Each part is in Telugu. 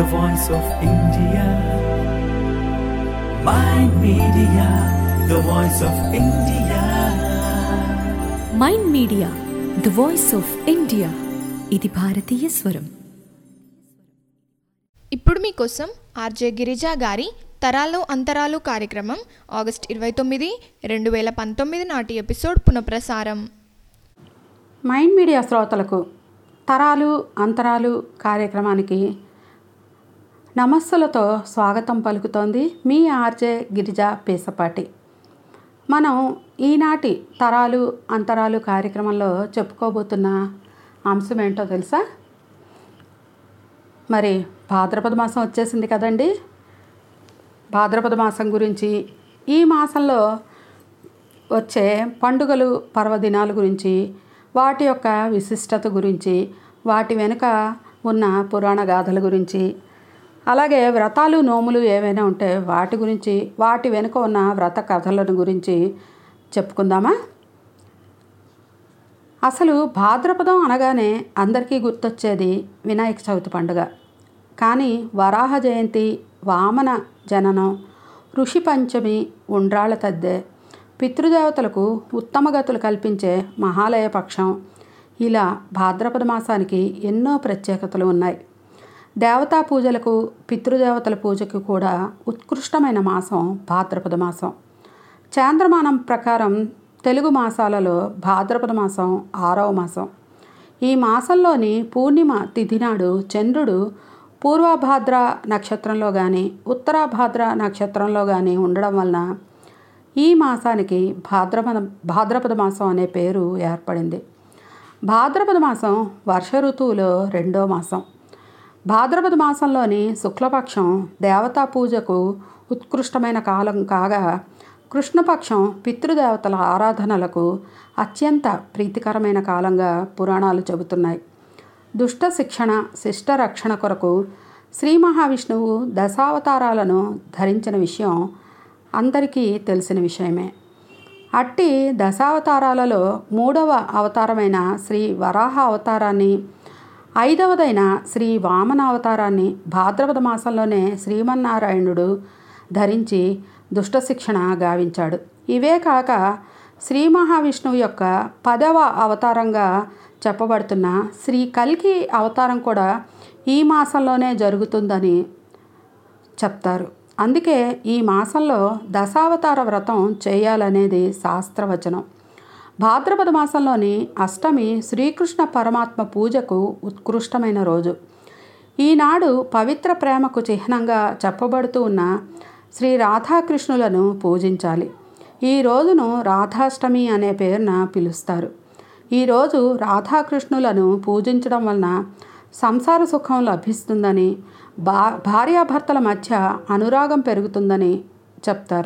the voice of India. Mind Media, the voice of India. Mind Media the voice of India ఇది భారతీయ స్వరం ఇప్పుడు మీకోసం ఆర్జే గిరిజా గారి తరాలు అంతరాలు కార్యక్రమం ఆగస్ట్ ఇరవై తొమ్మిది రెండు వేల పంతొమ్మిది నాటి ఎపిసోడ్ పునఃప్రసారం మైండ్ మీడియా శ్రోతలకు తరాలు అంతరాలు కార్యక్రమానికి నమస్సులతో స్వాగతం పలుకుతోంది మీ ఆర్జే గిరిజా పేసపాటి మనం ఈనాటి తరాలు అంతరాలు కార్యక్రమంలో చెప్పుకోబోతున్న అంశం ఏంటో తెలుసా మరి భాద్రపద మాసం వచ్చేసింది కదండి భాద్రపద మాసం గురించి ఈ మాసంలో వచ్చే పండుగలు పర్వదినాల గురించి వాటి యొక్క విశిష్టత గురించి వాటి వెనుక ఉన్న పురాణ గాథల గురించి అలాగే వ్రతాలు నోములు ఏవైనా ఉంటే వాటి గురించి వాటి వెనుక ఉన్న వ్రత కథలను గురించి చెప్పుకుందామా అసలు భాద్రపదం అనగానే అందరికీ గుర్తొచ్చేది వినాయక చవితి పండుగ కానీ వరాహ జయంతి వామన జననం ఋషి పంచమి ఉండ్రాళ్ళ తద్దె పితృదేవతలకు ఉత్తమ గతులు కల్పించే మహాలయ పక్షం ఇలా భాద్రపద మాసానికి ఎన్నో ప్రత్యేకతలు ఉన్నాయి దేవతా పూజలకు పితృదేవతల పూజకు కూడా ఉత్కృష్టమైన మాసం భాద్రపద మాసం చాంద్రమానం ప్రకారం తెలుగు మాసాలలో భాద్రపద మాసం ఆరవ మాసం ఈ మాసంలోని పూర్ణిమ తిథి నాడు చంద్రుడు పూర్వభాద్ర నక్షత్రంలో కానీ ఉత్తరాభాద్ర నక్షత్రంలో కానీ ఉండడం వలన ఈ మాసానికి భాద్రపద భాద్రపద మాసం అనే పేరు ఏర్పడింది భాద్రపద మాసం వర్ష ఋతువులో రెండో మాసం భాద్రపద మాసంలోని శుక్లపక్షం దేవతా పూజకు ఉత్కృష్టమైన కాలం కాగా కృష్ణపక్షం పితృదేవతల ఆరాధనలకు అత్యంత ప్రీతికరమైన కాలంగా పురాణాలు చెబుతున్నాయి దుష్ట శిక్షణ శిష్ట రక్షణ కొరకు శ్రీ మహావిష్ణువు దశావతారాలను ధరించిన విషయం అందరికీ తెలిసిన విషయమే అట్టి దశావతారాలలో మూడవ అవతారమైన శ్రీ వరాహ అవతారాన్ని ఐదవదైన శ్రీ వామన అవతారాన్ని భాద్రపద మాసంలోనే శ్రీమన్నారాయణుడు ధరించి దుష్ట శిక్షణ గావించాడు ఇవే కాక శ్రీ మహావిష్ణువు యొక్క పదవ అవతారంగా చెప్పబడుతున్న శ్రీ కల్కి అవతారం కూడా ఈ మాసంలోనే జరుగుతుందని చెప్తారు అందుకే ఈ మాసంలో దశావతార వ్రతం చేయాలనేది శాస్త్రవచనం భాద్రపద మాసంలోని అష్టమి శ్రీకృష్ణ పరమాత్మ పూజకు ఉత్కృష్టమైన రోజు ఈనాడు పవిత్ర ప్రేమకు చిహ్నంగా చెప్పబడుతూ ఉన్న శ్రీ రాధాకృష్ణులను పూజించాలి ఈ రోజును రాధాష్టమి అనే పేరున పిలుస్తారు ఈరోజు రాధాకృష్ణులను పూజించడం వలన సంసార సుఖం లభిస్తుందని భా భార్యాభర్తల మధ్య అనురాగం పెరుగుతుందని చెప్తారు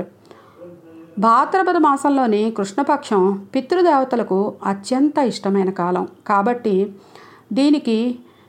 భాద్రపద మాసంలోని కృష్ణపక్షం పితృదేవతలకు అత్యంత ఇష్టమైన కాలం కాబట్టి దీనికి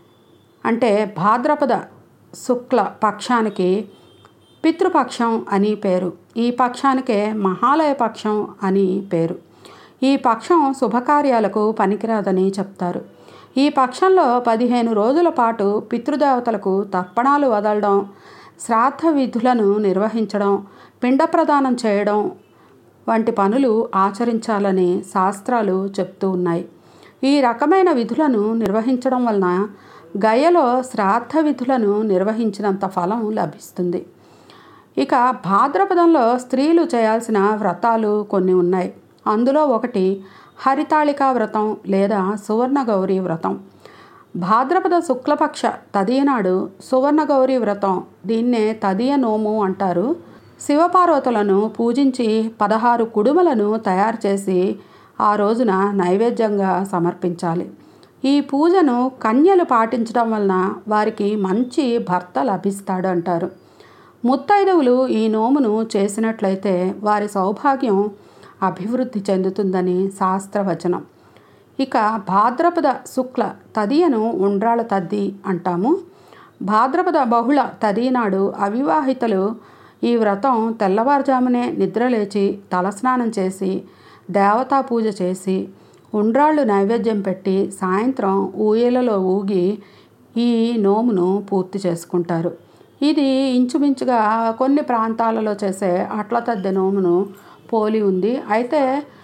అంటే భాద్రపద శుక్ల పక్షానికి పితృపక్షం అని పేరు ఈ పక్షానికే మహాలయ పక్షం అని పేరు ఈ పక్షం శుభకార్యాలకు పనికిరాదని చెప్తారు ఈ పక్షంలో పదిహేను రోజుల పాటు పితృదేవతలకు తర్పణాలు వదలడం శ్రాద్ధ విధులను నిర్వహించడం పిండ ప్రదానం చేయడం వంటి పనులు ఆచరించాలని శాస్త్రాలు చెప్తూ ఉన్నాయి ఈ రకమైన విధులను నిర్వహించడం వలన గయలో శ్రాద్ధ విధులను నిర్వహించినంత ఫలం లభిస్తుంది ఇక భాద్రపదంలో స్త్రీలు చేయాల్సిన వ్రతాలు కొన్ని ఉన్నాయి అందులో ఒకటి హరితాళికా వ్రతం లేదా సువర్ణ గౌరీ వ్రతం భాద్రపద శుక్లపక్ష తదియనాడు సువర్ణ గౌరీ వ్రతం దీన్నే తదియ నోము అంటారు శివపార్వతులను పూజించి పదహారు కుడుమలను తయారు చేసి ఆ రోజున నైవేద్యంగా సమర్పించాలి ఈ పూజను కన్యలు పాటించడం వలన వారికి మంచి భర్త లభిస్తాడు అంటారు ముత్తైదవులు ఈ నోమును చేసినట్లయితే వారి సౌభాగ్యం అభివృద్ధి చెందుతుందని శాస్త్రవచనం ఇక భాద్రపద శుక్ల తదియను ఉండ్రాళ్ళ తద్ది అంటాము భాద్రపద బహుళ తది నాడు అవివాహితలు ఈ వ్రతం తెల్లవారుజామునే నిద్రలేచి తలస్నానం చేసి దేవతా పూజ చేసి ఉండ్రాళ్ళు నైవేద్యం పెట్టి సాయంత్రం ఊయలలో ఊగి ఈ నోమును పూర్తి చేసుకుంటారు ఇది ఇంచుమించుగా కొన్ని ప్రాంతాలలో చేసే అట్ల తద్దె నోమును పోలి ఉంది అయితే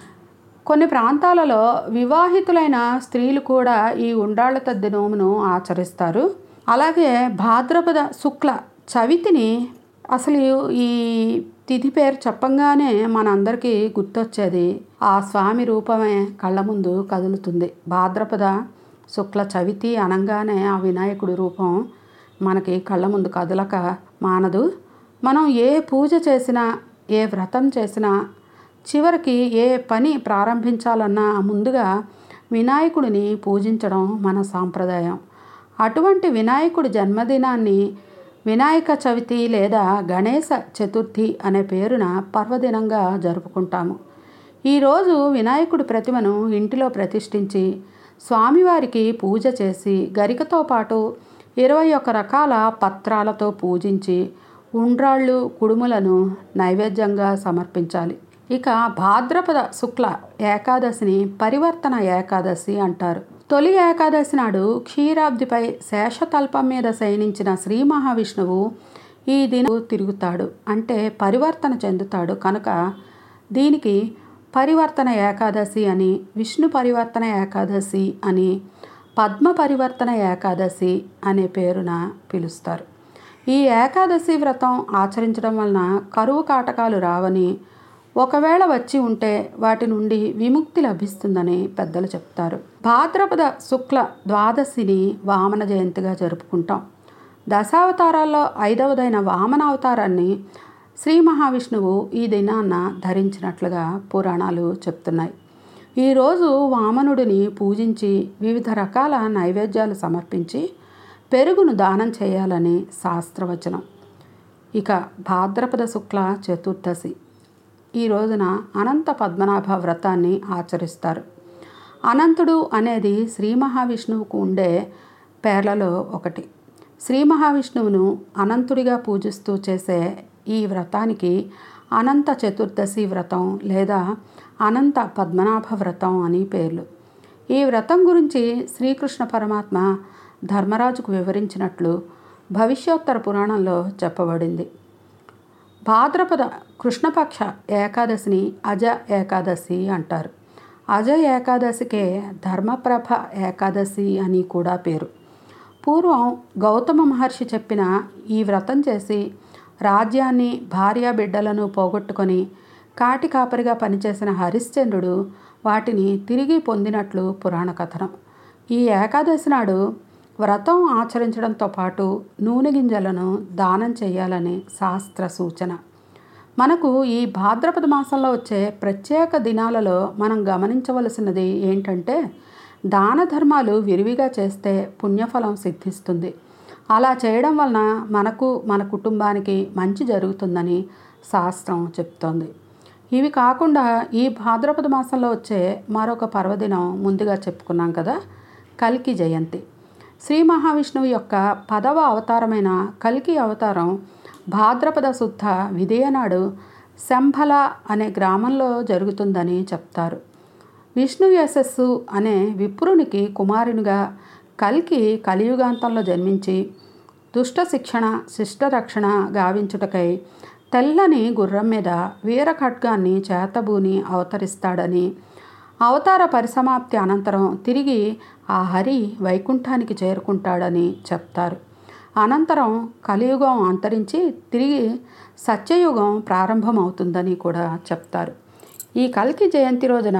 కొన్ని ప్రాంతాలలో వివాహితులైన స్త్రీలు కూడా ఈ ఉండ్రాళ్ళ తద్దె నోమును ఆచరిస్తారు అలాగే భాద్రపద శుక్ల చవితిని అసలు ఈ తిథి పేరు చెప్పంగానే మనందరికీ గుర్తొచ్చేది ఆ స్వామి రూపమే కళ్ళ ముందు కదులుతుంది భాద్రపద శుక్ల చవితి అనగానే ఆ వినాయకుడి రూపం మనకి కళ్ళ ముందు కదలక మానదు మనం ఏ పూజ చేసినా ఏ వ్రతం చేసినా చివరికి ఏ పని ప్రారంభించాలన్నా ముందుగా వినాయకుడిని పూజించడం మన సాంప్రదాయం అటువంటి వినాయకుడి జన్మదినాన్ని వినాయక చవితి లేదా గణేశ చతుర్థి అనే పేరున పర్వదినంగా జరుపుకుంటాము ఈరోజు వినాయకుడి ప్రతిమను ఇంటిలో ప్రతిష్ఠించి స్వామివారికి పూజ చేసి గరికతో పాటు ఇరవై ఒక్క రకాల పత్రాలతో పూజించి ఉండ్రాళ్ళు కుడుములను నైవేద్యంగా సమర్పించాలి ఇక భాద్రపద శుక్ల ఏకాదశిని పరివర్తన ఏకాదశి అంటారు తొలి ఏకాదశి నాడు క్షీరాబ్దిపై శేషతల్పం మీద శయనించిన శ్రీ మహావిష్ణువు ఈ దినం తిరుగుతాడు అంటే పరివర్తన చెందుతాడు కనుక దీనికి పరివర్తన ఏకాదశి అని విష్ణు పరివర్తన ఏకాదశి అని పద్మ పరివర్తన ఏకాదశి అనే పేరున పిలుస్తారు ఈ ఏకాదశి వ్రతం ఆచరించడం వలన కరువు కాటకాలు రావని ఒకవేళ వచ్చి ఉంటే వాటి నుండి విముక్తి లభిస్తుందని పెద్దలు చెప్తారు భాద్రపద శుక్ల ద్వాదశిని వామన జయంతిగా జరుపుకుంటాం దశావతారాల్లో ఐదవదైన వామన అవతారాన్ని శ్రీ మహావిష్ణువు ఈ దినాన్న ధరించినట్లుగా పురాణాలు చెప్తున్నాయి ఈరోజు వామనుడిని పూజించి వివిధ రకాల నైవేద్యాలు సమర్పించి పెరుగును దానం చేయాలని శాస్త్రవచనం ఇక భాద్రపద శుక్ల చతుర్దశి ఈ రోజున అనంత పద్మనాభ వ్రతాన్ని ఆచరిస్తారు అనంతుడు అనేది శ్రీ మహావిష్ణువుకు ఉండే పేర్లలో ఒకటి శ్రీ మహావిష్ణువును అనంతుడిగా పూజిస్తూ చేసే ఈ వ్రతానికి అనంత చతుర్దశి వ్రతం లేదా అనంత పద్మనాభ వ్రతం అని పేర్లు ఈ వ్రతం గురించి శ్రీకృష్ణ పరమాత్మ ధర్మరాజుకు వివరించినట్లు భవిష్యోత్తర పురాణంలో చెప్పబడింది భాద్రపద కృష్ణపక్ష ఏకాదశిని అజ ఏకాదశి అంటారు అజ ఏకాదశికే ధర్మప్రభ ఏకాదశి అని కూడా పేరు పూర్వం గౌతమ మహర్షి చెప్పిన ఈ వ్రతం చేసి రాజ్యాన్ని భార్య బిడ్డలను పోగొట్టుకొని కాటి కాపరిగా పనిచేసిన హరిశ్చంద్రుడు వాటిని తిరిగి పొందినట్లు పురాణ కథనం ఈ ఏకాదశి నాడు వ్రతం ఆచరించడంతో పాటు నూనె గింజలను దానం చేయాలని శాస్త్ర సూచన మనకు ఈ భాద్రపద మాసంలో వచ్చే ప్రత్యేక దినాలలో మనం గమనించవలసినది ఏంటంటే దాన ధర్మాలు విరివిగా చేస్తే పుణ్యఫలం సిద్ధిస్తుంది అలా చేయడం వలన మనకు మన కుటుంబానికి మంచి జరుగుతుందని శాస్త్రం చెప్తోంది ఇవి కాకుండా ఈ భాద్రపద మాసంలో వచ్చే మరొక పర్వదినం ముందుగా చెప్పుకున్నాం కదా కల్కి జయంతి శ్రీ మహావిష్ణువు యొక్క పదవ అవతారమైన కల్కి అవతారం భాద్రపద శుద్ధ విదయనాడు శంభల అనే గ్రామంలో జరుగుతుందని చెప్తారు విష్ణు యశస్సు అనే విప్రునికి కుమారునిగా కల్కి కలియుగాంతంలో జన్మించి దుష్ట శిక్షణ శిష్ట రక్షణ గావించుటకై తెల్లని గుర్రం మీద వీర ఖడ్గాన్ని చేతబూని అవతరిస్తాడని అవతార పరిసమాప్తి అనంతరం తిరిగి ఆ హరి వైకుంఠానికి చేరుకుంటాడని చెప్తారు అనంతరం కలియుగం అంతరించి తిరిగి సత్యయుగం ప్రారంభమవుతుందని కూడా చెప్తారు ఈ కల్కి జయంతి రోజున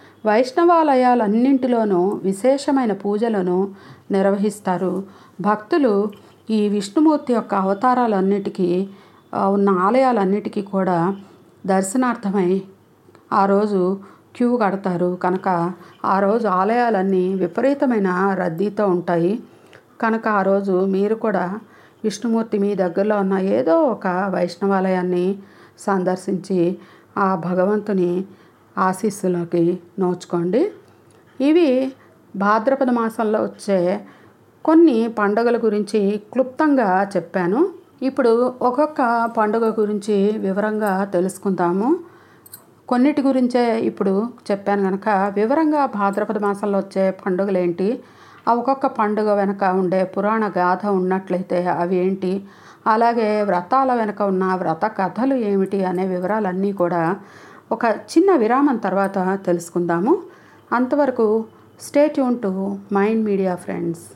వైష్ణవాలయాలన్నింటిలోనూ విశేషమైన పూజలను నిర్వహిస్తారు భక్తులు ఈ విష్ణుమూర్తి యొక్క అవతారాలన్నిటికీ ఆ, ఉన్న ఆలయాలన్నిటికీ కూడా దర్శనార్థమై ఆ రోజు క్యూ కడతారు కనుక ఆ రోజు ఆలయాలన్నీ విపరీతమైన రద్దీతో ఉంటాయి కనుక ఆ రోజు మీరు కూడా విష్ణుమూర్తి మీ దగ్గరలో ఉన్న ఏదో ఒక వైష్ణవాలయాన్ని సందర్శించి ఆ భగవంతుని ఆశీస్సులకి నోచుకోండి ఇవి భాద్రపద మాసంలో వచ్చే కొన్ని పండుగల గురించి క్లుప్తంగా చెప్పాను ఇప్పుడు ఒక్కొక్క పండుగ గురించి వివరంగా తెలుసుకుందాము కొన్నిటి గురించే ఇప్పుడు చెప్పాను కనుక వివరంగా భాద్రపద మాసంలో వచ్చే పండుగలు ఏంటి ఆ ఒక్కొక్క పండుగ వెనక ఉండే పురాణ గాథ ఉన్నట్లయితే అవి ఏంటి అలాగే వ్రతాల వెనక ఉన్న వ్రత కథలు ఏమిటి అనే వివరాలన్నీ కూడా ఒక చిన్న విరామం తర్వాత తెలుసుకుందాము అంతవరకు stay tune to Mind Media friends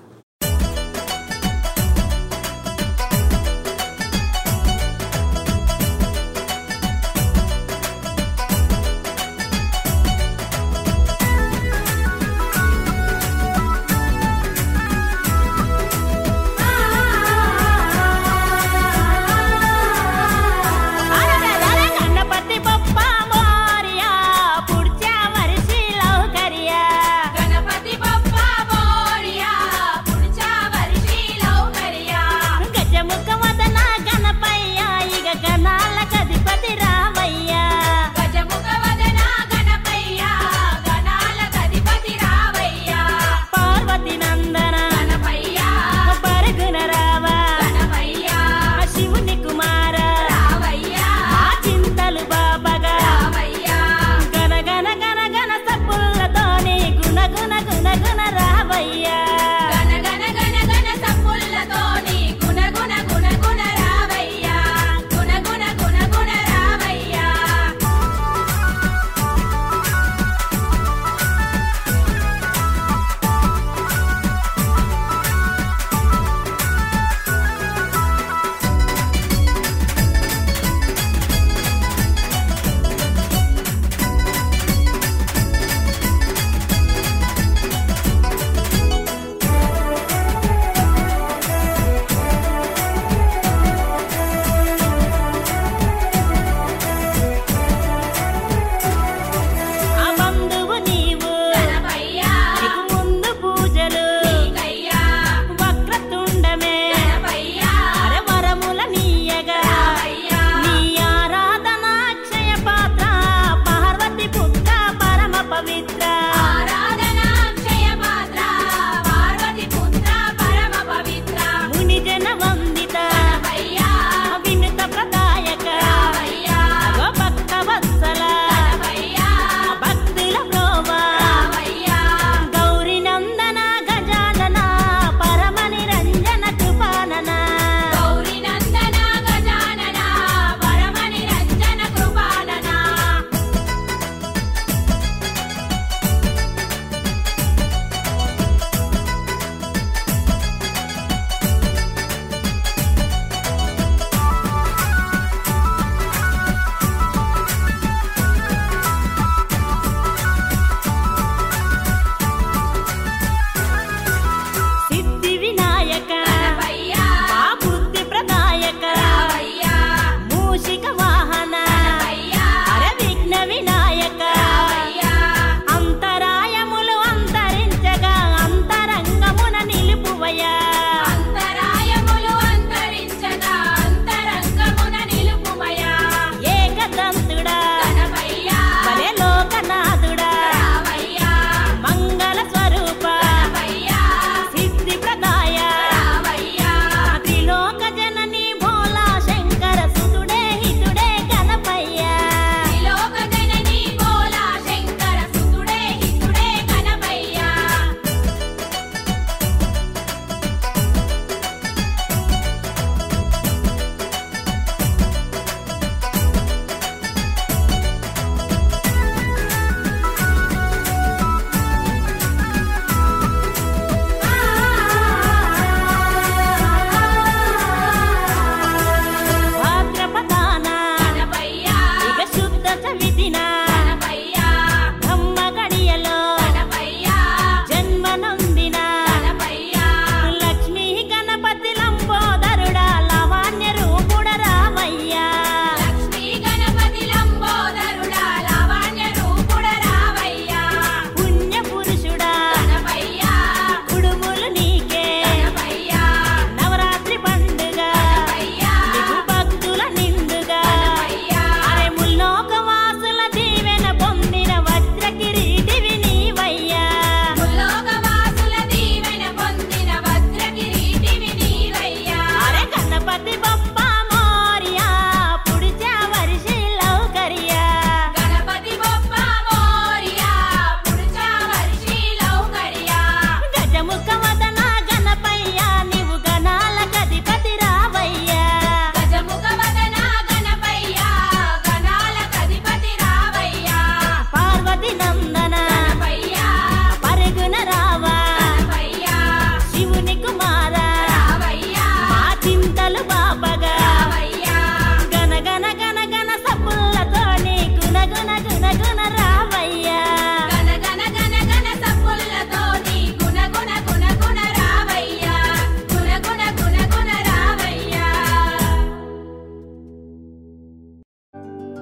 अरे गणपती बाप्पा मोरया पुढच्या वर्षी लवकर या गणपती बाप्पा मोरया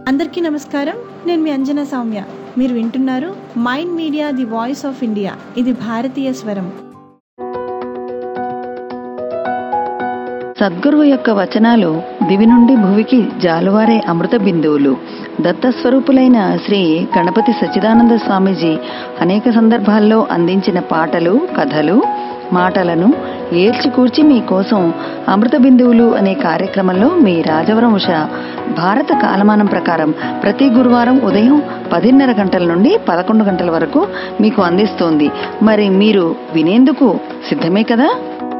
అందరికీ నమస్కారం నేను మీ అంజనా సౌమ్య మీరు వింటున్నారు Mind Media the voice of India ఇది భారతీయ స్వరం సద్గురువు యొక్క వచనాలు దివి నుండి భువికి జాలువారే అమృత బిందువులు దత్తస్వరూపులైన శ్రీ గణపతి సచ్చిదానంద స్వామీజీ అనేక సందర్భాల్లో అందించిన పాటలు కథలు మాటలను ఏర్చికూర్చి మీకోసం అమృత బిందువులు అనే కార్యక్రమంలో మీ రాజవరం ఉష భారత కాలమానం ప్రకారం ప్రతి గురువారం ఉదయం పదిన్నర గంటల నుండి పదకొండు గంటల వరకు మీకు అందిస్తోంది మరి మీరు వినేందుకు సిద్ధమే కదా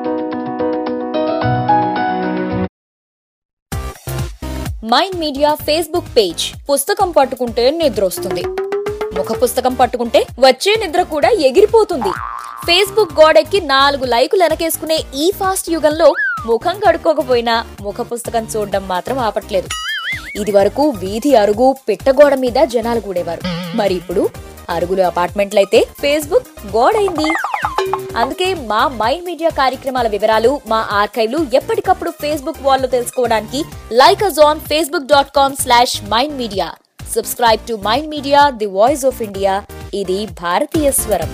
మైండ్ మీడియా ఫేస్బుక్ పేజ్ పుస్తకం పట్టుకుంటే నిద్ర వస్తుంది ముఖ పుస్తకం పట్టుకుంటే వచ్చే నిద్ర కూడా ఎగిరిపోతుంది ఫేస్బుక్ గోడెక్కి నాలుగు లైకులు వెనకేసుకునే ఈ ఫాస్ట్ యుగంలో ముఖం కడుక్కోకపోయినా ముఖ పుస్తకం చూడడం మాత్రం ఆపట్లేదు ఇది వరకు వీధి అరుగు పిట్టగోడ మీద జనాలు కూడేవారు మరి ఇప్పుడు అరుగులు అపార్ట్మెంట్లయితే ఫేస్బుక్ గోడైంది అందుకే మా మైండ్ మీడియా కార్యక్రమాల వివరాలు మా ఆర్కైవ్లు ఎప్పటికప్పుడు ఫేస్బుక్ వాల్లో తెలుసుకోవడానికి like us on Facebook dot com slash Mind Media subscribe to Mind Media the voice of India ఇది భారతీయ స్వరం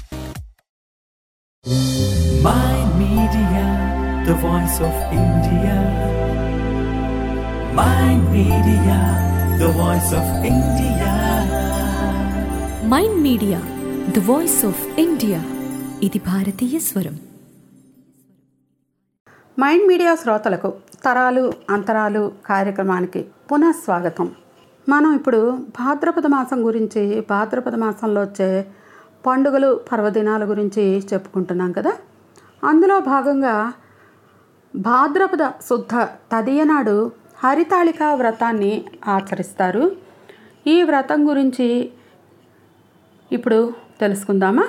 Mind Media, the voice of India. Mind Media, the voice of India. Mind Media the voice of India ఇది భారతీయ స్వరం మైండ్ మీడియా శ్రోతలకు తరాలు అంతరాలు కార్యక్రమానికి పునః స్వాగతం మనం ఇప్పుడు భాద్రపద మాసం గురించి భాద్రపద మాసంలో వచ్చే పండుగలు పర్వదినాల గురించి చెప్పుకుంటున్నాం కదా అందులో భాగంగా భాద్రపద శుద్ధ తదియనాడు హరితాళిక వ్రతాన్ని ఆచరిస్తారు ఈ వ్రతం గురించి ఇప్పుడు తెలుసుకుందామా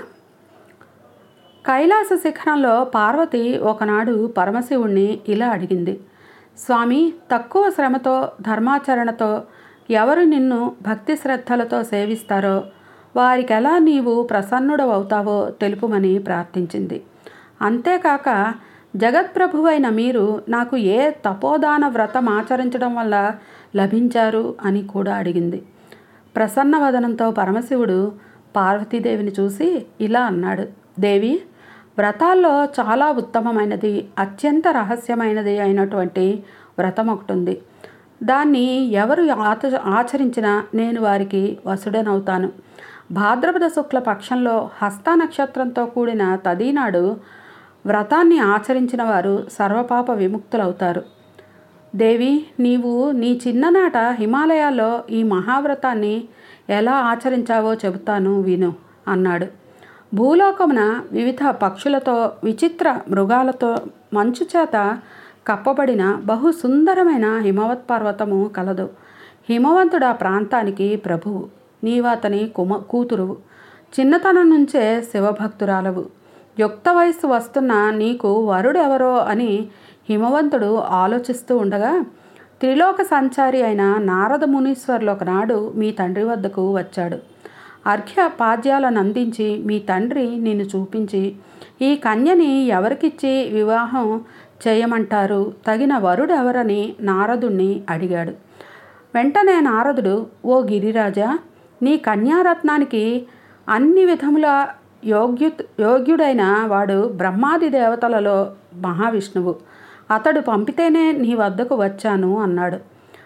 కైలాస శిఖరంలో పార్వతి ఒకనాడు పరమశివుణ్ణి ఇలా అడిగింది స్వామి తక్కువ శ్రమతో ధర్మాచరణతో ఎవరు నిన్ను భక్తి శ్రద్ధలతో సేవిస్తారో వారికెలా నీవు ప్రసన్నుడవవుతావో తెలుపుమని ప్రార్థించింది అంతేకాక జగత్ప్రభువైన మీరు నాకు ఏ తపోదాన వ్రతం ఆచరించడం వల్ల లభించారు అని కూడా అడిగింది ప్రసన్నవదనంతో పరమశివుడు పార్వతీదేవిని చూసి ఇలా అన్నాడు దేవి వ్రతాల్లో చాలా ఉత్తమమైనది అత్యంత రహస్యమైనది అయినటువంటి వ్రతం ఒకటి ఉంది దాన్ని ఎవరు ఆచ ఆచరించినా నేను వారికి వసుడనవుతాను భాద్రపద శుక్ల పక్షంలో హస్త నక్షత్రంతో కూడిన తదీనాడు వ్రతాన్ని ఆచరించిన వారు సర్వపాప విముక్తులవుతారు దేవి నీవు నీ చిన్ననాట హిమాలయాల్లో ఈ మహావ్రతాన్ని ఎలా ఆచరించావో చెబుతాను విను అన్నాడు భూలోకమున వివిధ పక్షులతో విచిత్ర మృగాలతో మంచు చేత కప్పబడిన బహు సుందరమైన హిమవత్ పర్వతము కలదు హిమవంతుడు ఆ ప్రాంతానికి ప్రభువు నీవాతని కుమ కూతురువు చిన్నతనం నుంచే శివభక్తురాలవు యుక్త వయస్సు వస్తున్న నీకు వరుడెవరో అని హిమవంతుడు ఆలోచిస్తూ ఉండగా త్రిలోక సంచారి అయిన నారద మునీశ్వర్లు ఒకనాడు మీ తండ్రి వద్దకు వచ్చాడు అర్ఘ్య పాద్యాలను అందించి మీ తండ్రి నిన్ను చూపించి ఈ కన్యని ఎవరికిచ్చి వివాహం చేయమంటారు తగిన వరుడెవరని నారదుణ్ణి అడిగాడు వెంటనే నారదుడు ఓ గిరిరాజా నీ కన్యారత్నానికి అన్ని విధముల యోగ్యు యోగ్యుడైన వాడు బ్రహ్మాది దేవతలలో మహావిష్ణువు అతడు పంపితేనే నీ వద్దకు వచ్చాను అన్నాడు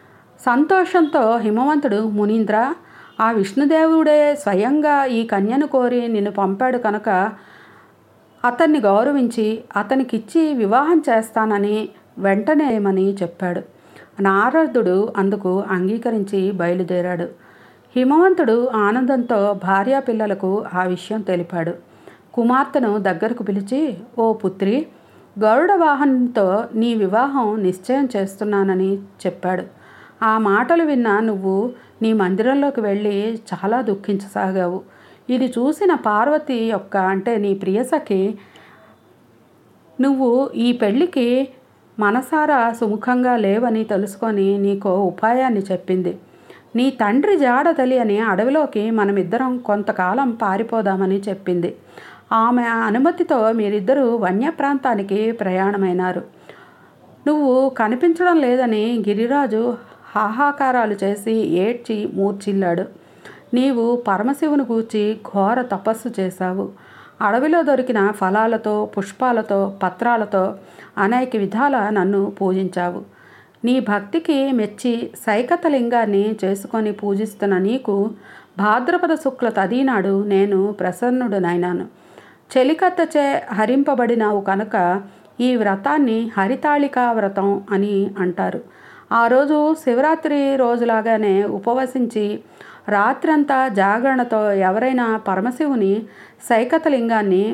సంతోషంతో హిమవంతుడు మునీంద్ర ఆ విష్ణుదేవుడే స్వయంగా ఈ కన్యను కోరి నిన్ను పంపాడు కనుక అతన్ని గౌరవించి అతనికిచ్చి వివాహం చేస్తానని వెంటనేమని చెప్పాడు నారదుడు అందుకు అంగీకరించి బయలుదేరాడు హిమవంతుడు ఆనందంతో భార్యా పిల్లలకు ఆ విషయం తెలిపాడు కుమార్తెను దగ్గరకు పిలిచి ఓ పుత్రి గరుడ వాహనంతో నీ వివాహం నిశ్చయం చేస్తున్నానని చెప్పాడు ఆ మాటలు విన్న నువ్వు నీ మందిరంలోకి వెళ్ళి చాలా దుఃఖించసాగావు ఇది చూసిన పార్వతి యొక్క అంటే నీ ప్రియసఖి నువ్వు ఈ పెళ్ళికి మనసారా సుముఖంగా లేవని తెలుసుకొని నీకో ఉపాయాన్ని చెప్పింది నీ తండ్రి జాడ తెలియని అడవిలోకి మనమిద్దరం కొంతకాలం పారిపోదామని చెప్పింది ఆమె అనుమతితో మీరిద్దరూ వన్య ప్రాంతానికి ప్రయాణమైనారు నువ్వు కనిపించడం లేదని గిరిరాజు హాహాకారాలు చేసి ఏడ్చి మూర్చిల్లాడు నీవు పరమశివుని గూర్చి ఘోర తపస్సు చేశావు అడవిలో దొరికిన ఫలాలతో పుష్పాలతో పత్రాలతో అనేక విధాల నన్ను పూజించావు నీ భక్తికి మెచ్చి సైకతలింగాన్ని చేసుకొని పూజిస్తున్న నీకు భాద్రపద శుక్ల తదీనాడు నేను ప్రసన్నుడునైనాను చెలికత్తచే హరింపబడినావు కనుక ఈ వ్రతాన్ని హరితాళికా వ్రతం అని అంటారు ఆ రోజు శివరాత్రి రోజులాగానే ఉపవసించి రాత్రంతా జాగరణతో ఎవరైనా పరమశివుని సైకతలింగాన్ని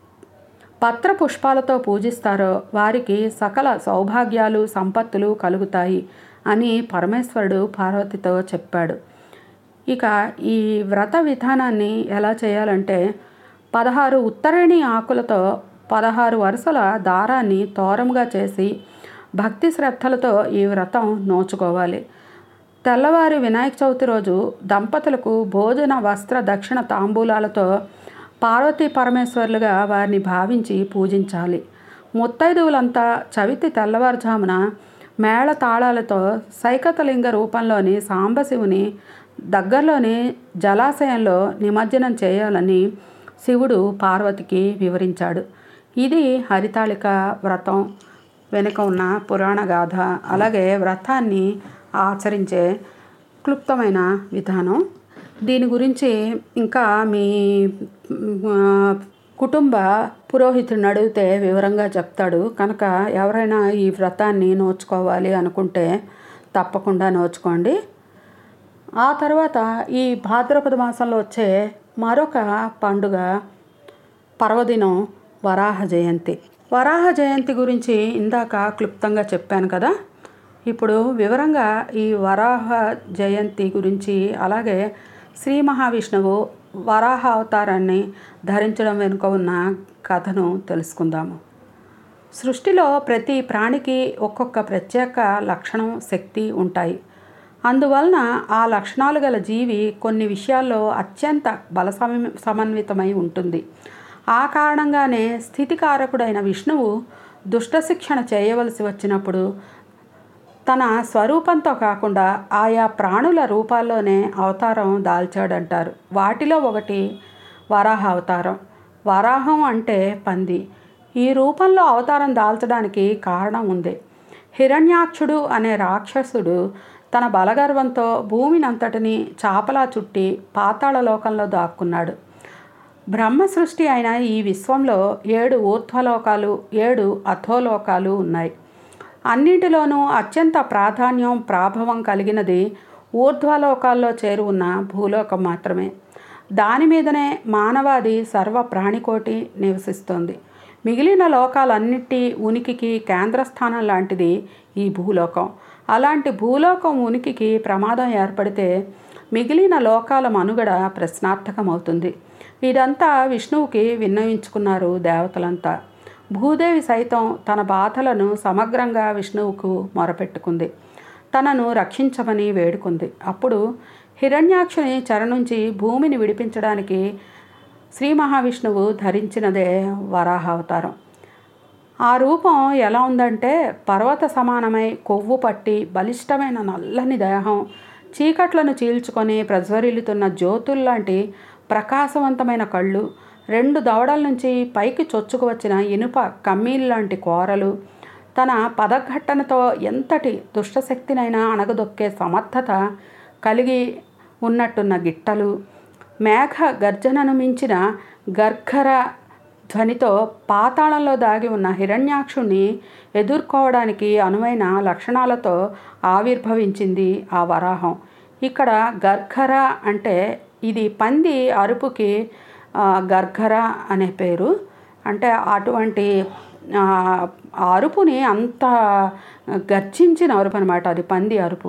పత్ర పుష్పాలతో పూజిస్తారో వారికి సకల సౌభాగ్యాలు సంపత్తులు కలుగుతాయి అని పరమేశ్వరుడు పార్వతితో చెప్పాడు ఇక ఈ వ్రత విధానాన్ని ఎలా చేయాలంటే పదహారు ఉత్తరేణి ఆకులతో పదహారు వరుసల దారాన్ని తోరముగా చేసి భక్తి శ్రద్ధలతో ఈ వ్రతం నోచుకోవాలి తెల్లవారి వినాయక చవితి రోజు దంపతులకు భోజన వస్త్ర దక్షిణ తాంబూలాలతో పార్వతీ పరమేశ్వర్లుగా వారిని భావించి పూజించాలి ముత్తైదువులంతా చవితి తెల్లవారుజామున మేళ తాళాలతో సైకతలింగ రూపంలోని సాంబశివుని దగ్గరలోని జలాశయంలో నిమజ్జనం చేయాలని శివుడు పార్వతికి వివరించాడు ఇది హరితాళిక వ్రతం వెనుక ఉన్న పురాణ గాథ అలాగే వ్రతాన్ని ఆచరించే క్లుప్తమైన విధానం దీని గురించి ఇంకా మీ ఆ, కుటుంబ పురోహితుడిని అడిగితే వివరంగా చెప్తాడు కనుక ఎవరైనా ఈ వ్రతాన్ని నోచుకోవాలి అనుకుంటే తప్పకుండా నోచుకోండి ఆ తర్వాత ఈ భాద్రపద మాసంలో వచ్చే మరొక పండుగ పర్వదినం వరాహ జయంతి వరాహ జయంతి గురించి ఇందాక క్లుప్తంగా చెప్పాను కదా ఇప్పుడు వివరంగా ఈ వరాహ జయంతి గురించి అలాగే శ్రీ మహావిష్ణువు వరాహ అవతారాన్ని ధరించడం వెనుక ఉన్న కథను తెలుసుకుందాము సృష్టిలో ప్రతి ప్రాణికి ఒక్కొక్క ప్రత్యేక లక్షణం శక్తి ఉంటాయి అందువలన ఆ లక్షణాలు గల జీవి కొన్ని విషయాల్లో అత్యంత బల సమ సమన్వితమై ఉంటుంది ఆ కారణంగానే స్థితికారకుడైన విష్ణువు దుష్ట శిక్షణ చేయవలసి వచ్చినప్పుడు తన స్వరూపంతో కాకుండా ఆయా ప్రాణుల రూపాల్లోనే అవతారం దాల్చాడంటారు వాటిలో ఒకటి వరాహ అవతారం వరాహం అంటే పంది ఈ రూపంలో అవతారం దాల్చడానికి కారణం ఉంది హిరణ్యాక్షుడు అనే రాక్షసుడు తన బలగర్వంతో భూమినంతటిని చాపలా చుట్టి పాతాళ లోకంలో దాక్కున్నాడు బ్రహ్మ సృష్టి అయిన ఈ విశ్వంలో ఏడు ఊర్ధ్వలోకాలు ఏడు అధోలోకాలు ఉన్నాయి అన్నింటిలోనూ అత్యంత ప్రాధాన్యం ప్రాభవం కలిగినది ఊర్ధ్వలోకాల్లో చేరు ఉన్న భూలోకం మాత్రమే దాని మీదనే మానవాది సర్వ ప్రాణికోటి నివసిస్తోంది మిగిలిన లోకాలన్నిటి ఉనికికి కేంద్రస్థానం లాంటిది ఈ భూలోకం అలాంటి భూలోకం ఉనికికి ప్రమాదం ఏర్పడితే మిగిలిన లోకాల మనుగడ ప్రశ్నార్థకమవుతుంది ఇదంతా విష్ణువుకి విన్నవించుకున్నారు దేవతలంతా భూదేవి సైతం తన బాధలను సమగ్రంగా విష్ణువుకు మొరపెట్టుకుంది తనను రక్షించమని వేడుకుంది అప్పుడు హిరణ్యాక్షుని చెర నుంచి భూమిని విడిపించడానికి శ్రీ మహావిష్ణువు ధరించినదే వరాహ అవతారం ఆ రూపం ఎలా ఉందంటే పర్వత సమానమై కొవ్వు పట్టి బలిష్టమైన నల్లని దేహం చీకట్లను చీల్చుకొని ప్రజ్వరిల్లుతున్న జ్యోతుల్లాంటి ప్రకాశవంతమైన కళ్ళు రెండు దవడల నుంచి పైకి చొచ్చుకు వచ్చిన ఇనుప కమ్మీల్లాంటి కోరలు తన పదఘట్టనతో ఎంతటి దుష్టశక్తినైనా అణగదొక్కే సమర్థత కలిగి ఉన్నట్టున్న గిట్టలు మేఘ గర్జనను మించిన గర్ఘర ధ్వనితో పాతాళంలో దాగి ఉన్న హిరణ్యాక్షుణ్ణి ఎదుర్కోవడానికి అనువైన లక్షణాలతో ఆవిర్భవించింది ఆ వరాహం ఇక్కడ గర్ఘర అంటే ఇది పంది అరుపుకి ఆ, గర్ఘర అనే పేరు అంటే అటువంటి ఆ, ఆ అరుపుని అంత గర్జించిన అరుపు అనమాట అది పంది అరుపు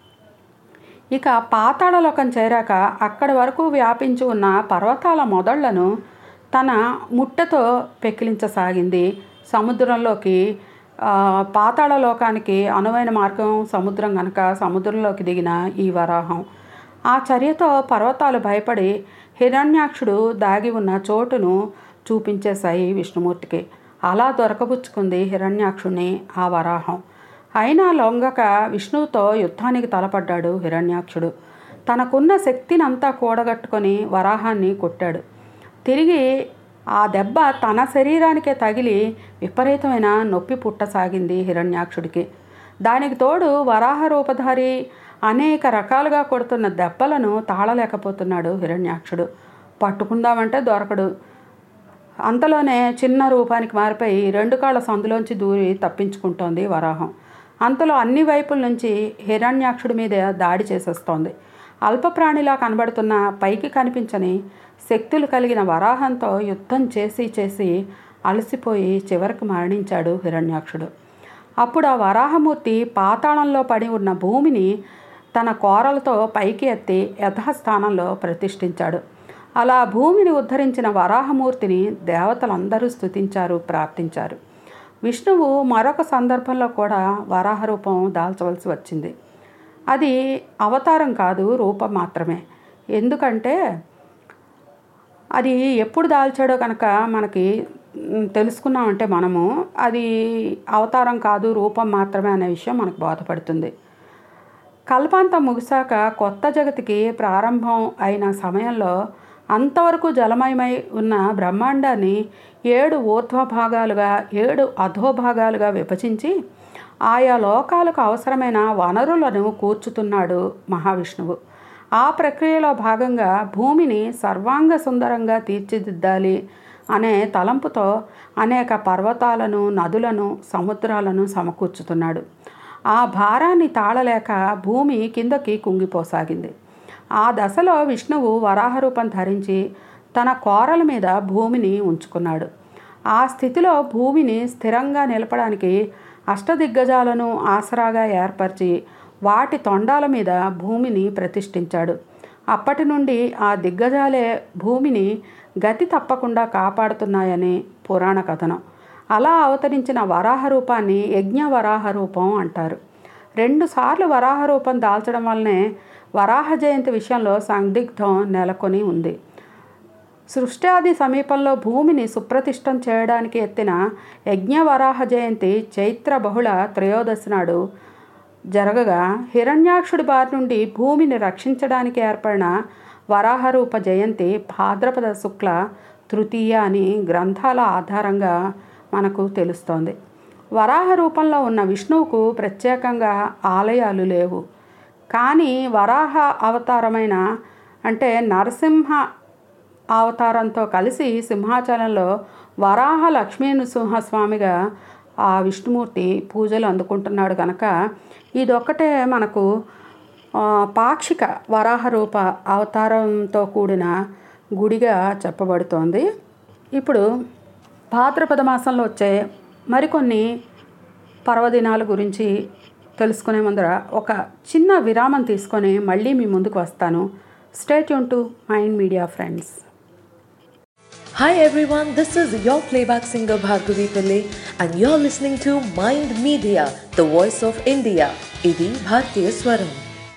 ఇక పాతాళలోకం చేరాక అక్కడి వరకు వ్యాపించి ఉన్న పర్వతాల మొదళ్లను తన ముట్టతో పెకిలించసాగింది సముద్రంలోకి ఆ, పాతాళ లోకానికి అనువైన మార్గం సముద్రం కనుక సముద్రంలోకి దిగిన ఈ వరాహం ఆ చర్యతో పర్వతాలు భయపడి హిరణ్యాక్షుడు దాగి ఉన్న చోటును చూపించేశాయి విష్ణుమూర్తికి అలా దొరకబుచ్చుకుంది హిరణ్యాక్షుని ఆ వరాహం అయినా లొంగక విష్ణువుతో యుద్ధానికి తలపడ్డాడు హిరణ్యాక్షుడు తనకున్న శక్తిని అంతా కూడగట్టుకొని వరాహాన్ని కొట్టాడు తిరిగి ఆ దెబ్బ తన శరీరానికే తగిలి విపరీతమైన నొప్పి పుట్టసాగింది హిరణ్యాక్షుడికి దానికి తోడు వరాహ రూపధారి అనేక రకాలుగా కొడుతున్న దెబ్బలను తాళలేకపోతున్నాడు హిరణ్యాక్షుడు పట్టుకుందామంటే దొరకడు అంతలోనే చిన్న రూపానికి మారిపోయి రెండు కాళ్ళ సందులోంచి దూరి తప్పించుకుంటోంది వరాహం అంతలో అన్ని వైపుల నుంచి హిరణ్యాక్షుడి మీద దాడి చేసేస్తోంది అల్పప్రాణిలా కనబడుతున్న పైకి కనిపించని శక్తులు కలిగిన వరాహంతో యుద్ధం చేసి చేసి అలసిపోయి చివరికి మరణించాడు హిరణ్యాక్షుడు అప్పుడు ఆ వరాహమూర్తి పాతాళంలో పడి ఉన్న భూమిని తన కోరలతో పైకి ఎత్తి యథాస్థానంలో ప్రతిష్ఠించాడు అలా భూమిని ఉద్ధరించిన వరాహమూర్తిని దేవతలందరూ స్తుతించారు ప్రార్థించారు విష్ణువు మరొక సందర్భంలో కూడా వరాహ రూపం దాల్చవలసి వచ్చింది అది అవతారం కాదు రూపం మాత్రమే ఎందుకంటే అది ఎప్పుడు దాల్చాడో కనుక మనకి మ్, తెలుసుకున్నామంటే మనము అది అవతారం కాదు రూపం మాత్రమే అనే విషయం మనకు బోధపడుతుంది కల్పాంతం ముగిశాక కొత్త జగతికి ప్రారంభం అయిన సమయంలో అంతవరకు జలమయమై ఉన్న బ్రహ్మాండాన్ని ఏడు ఊర్ధ్వ భాగాలుగా ఏడు అధోభాగాలుగా విభజించి ఆయా లోకాలకు అవసరమైన వనరులను కూర్చుతున్నాడు మహావిష్ణువు ఆ ప్రక్రియలో భాగంగా భూమిని సర్వాంగ సుందరంగా తీర్చిదిద్దాలి అనే తలంపుతో అనేక పర్వతాలను నదులను సముద్రాలను సమకూర్చుతున్నాడు ఆ భారాన్ని తాళలేక భూమి కిందకి కుంగిపోసాగింది ఆ దశలో విష్ణువు వరాహ రూపం ధరించి తన కోరల మీద భూమిని ఉంచుకున్నాడు ఆ స్థితిలో భూమిని స్థిరంగా నిలపడానికి అష్టదిగ్గజాలను ఆసరాగా ఏర్పరిచి వాటి తొండాల మీద భూమిని ప్రతిష్ఠించాడు అప్పటి నుండి ఆ దిగ్గజాలే భూమిని గతి తప్పకుండా కాపాడుతున్నాయని పురాణ కథనం అలా అవతరించిన వరాహ రూపాన్ని యజ్ఞ వరాహ రూపం అంటారు రెండుసార్లు వరాహ రూపం దాల్చడం వల్లనే వరాహ జయంతి విషయంలో సందిగ్ధం నెలకొని ఉంది సృష్టాది సమీపంలో భూమిని సుప్రతిష్టం చేయడానికి ఎత్తిన యజ్ఞవరాహ జయంతి చైత్ర బహుళ త్రయోదశి నాడు జరగగా హిరణ్యాక్షుడి బారి నుండి భూమిని రక్షించడానికి ఏర్పడిన వరాహరూప జయంతి భాద్రపద శుక్ల తృతీయ అని గ్రంథాల ఆధారంగా మనకు తెలుస్తోంది వరాహ రూపంలో ఉన్న విష్ణువుకు ప్రత్యేకంగా ఆలయాలు లేవు కానీ వరాహ అవతారమైన అంటే నరసింహ అవతారంతో కలిసి సింహాచలంలో వరాహ లక్ష్మీ నృసింహస్వామిగా ఆ విష్ణుమూర్తి పూజలు అందుకుంటున్నాడు కనుక ఇదొక్కటే మనకు ఆ, పాక్షిక వరాహ రూప అవతారంతో కూడిన గుడిగా చెప్పబడుతోంది ఇప్పుడు భాద్రపద మాసంలో వచ్చే మరికొన్ని పర్వదినాల గురించి తెలుసుకునే ముందర ఒక చిన్న విరామం తీసుకొని మళ్ళీ మీ ముందుకు వస్తాను stay tune to Mind Media friends Hi everyone, this is your playback singer Bhargavi Pillai and you're listening to Mind Media, the voice of India. ఇది భారతీయ స్వరం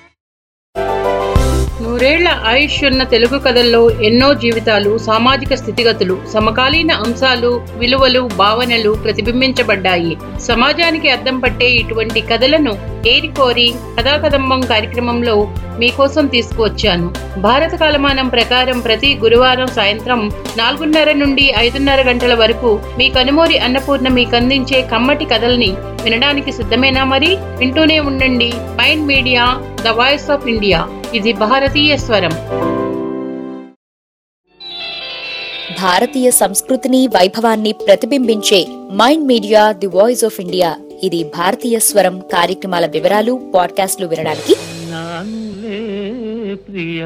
నూరేళ్ల ఆయుష్ ఉన్న తెలుగు కథల్లో ఎన్నో జీవితాలు సామాజిక స్థితిగతులు సమకాలీన అంశాలు విలువలు భావనలు ప్రతిబింబించబడ్డాయి సమాజానికి అద్దం పట్టే ఇటువంటి కథలను ఏరికోరి కథాకదంబం కార్యక్రమంలో మీకోసం తీసుకువచ్చాను భారత కాలమానం ప్రకారం ప్రతి గురువారం సాయంత్రం నాలుగున్నర నుండి ఐదున్నర గంటల వరకు మీ కనుమూరి అన్నపూర్ణ మీకు అందించే కమ్మటి కథల్ని వినడానికి సిద్ధమేనా మరి వింటూనే ఉండండి Mind Media the voice of India ఇది భారతీయ స్వరం భారతీయ సంస్కృతిని వైభవాన్ని ప్రతిబింబించే Mind Media the voice of India ఇది భారతీయ స్వరం కార్యక్రమాల వివరాలు పాడ్కాస్ట్లు వినడానికి నానులే ప్రియ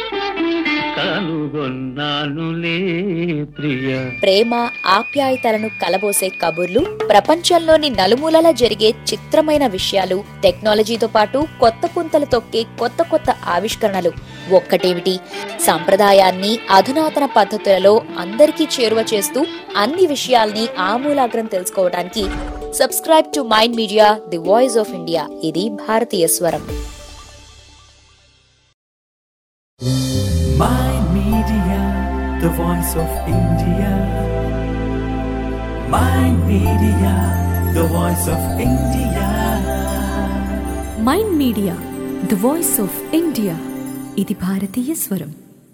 కనుగొన్నానులే ప్రియ ప్రేమ ఆప్యాయతలను కలబోసే కబుర్లు ప్రపంచంలోని నలుమూలలా జరిగే చిత్రమైన విషయాలు టెక్నాలజీతో పాటు కొత్త పుంతలు తొక్కే కొత్త కొత్త ఆవిష్కరణలు ఒక్కటేమిటి సాంప్రదాయాన్ని అధునాతన పద్ధతులలో అందరికీ చేరువ చేస్తూ అన్ని విషయాల్ని ఆమూలాగ్రం తెలుసుకోవడానికి subscribe to Mind Media the voice of India ఇది భారతీయ స్వరం Mind Media, the voice of India. Mind Media, the voice of India. Mind Media the voice of India ఇది భారతీయ స్వరం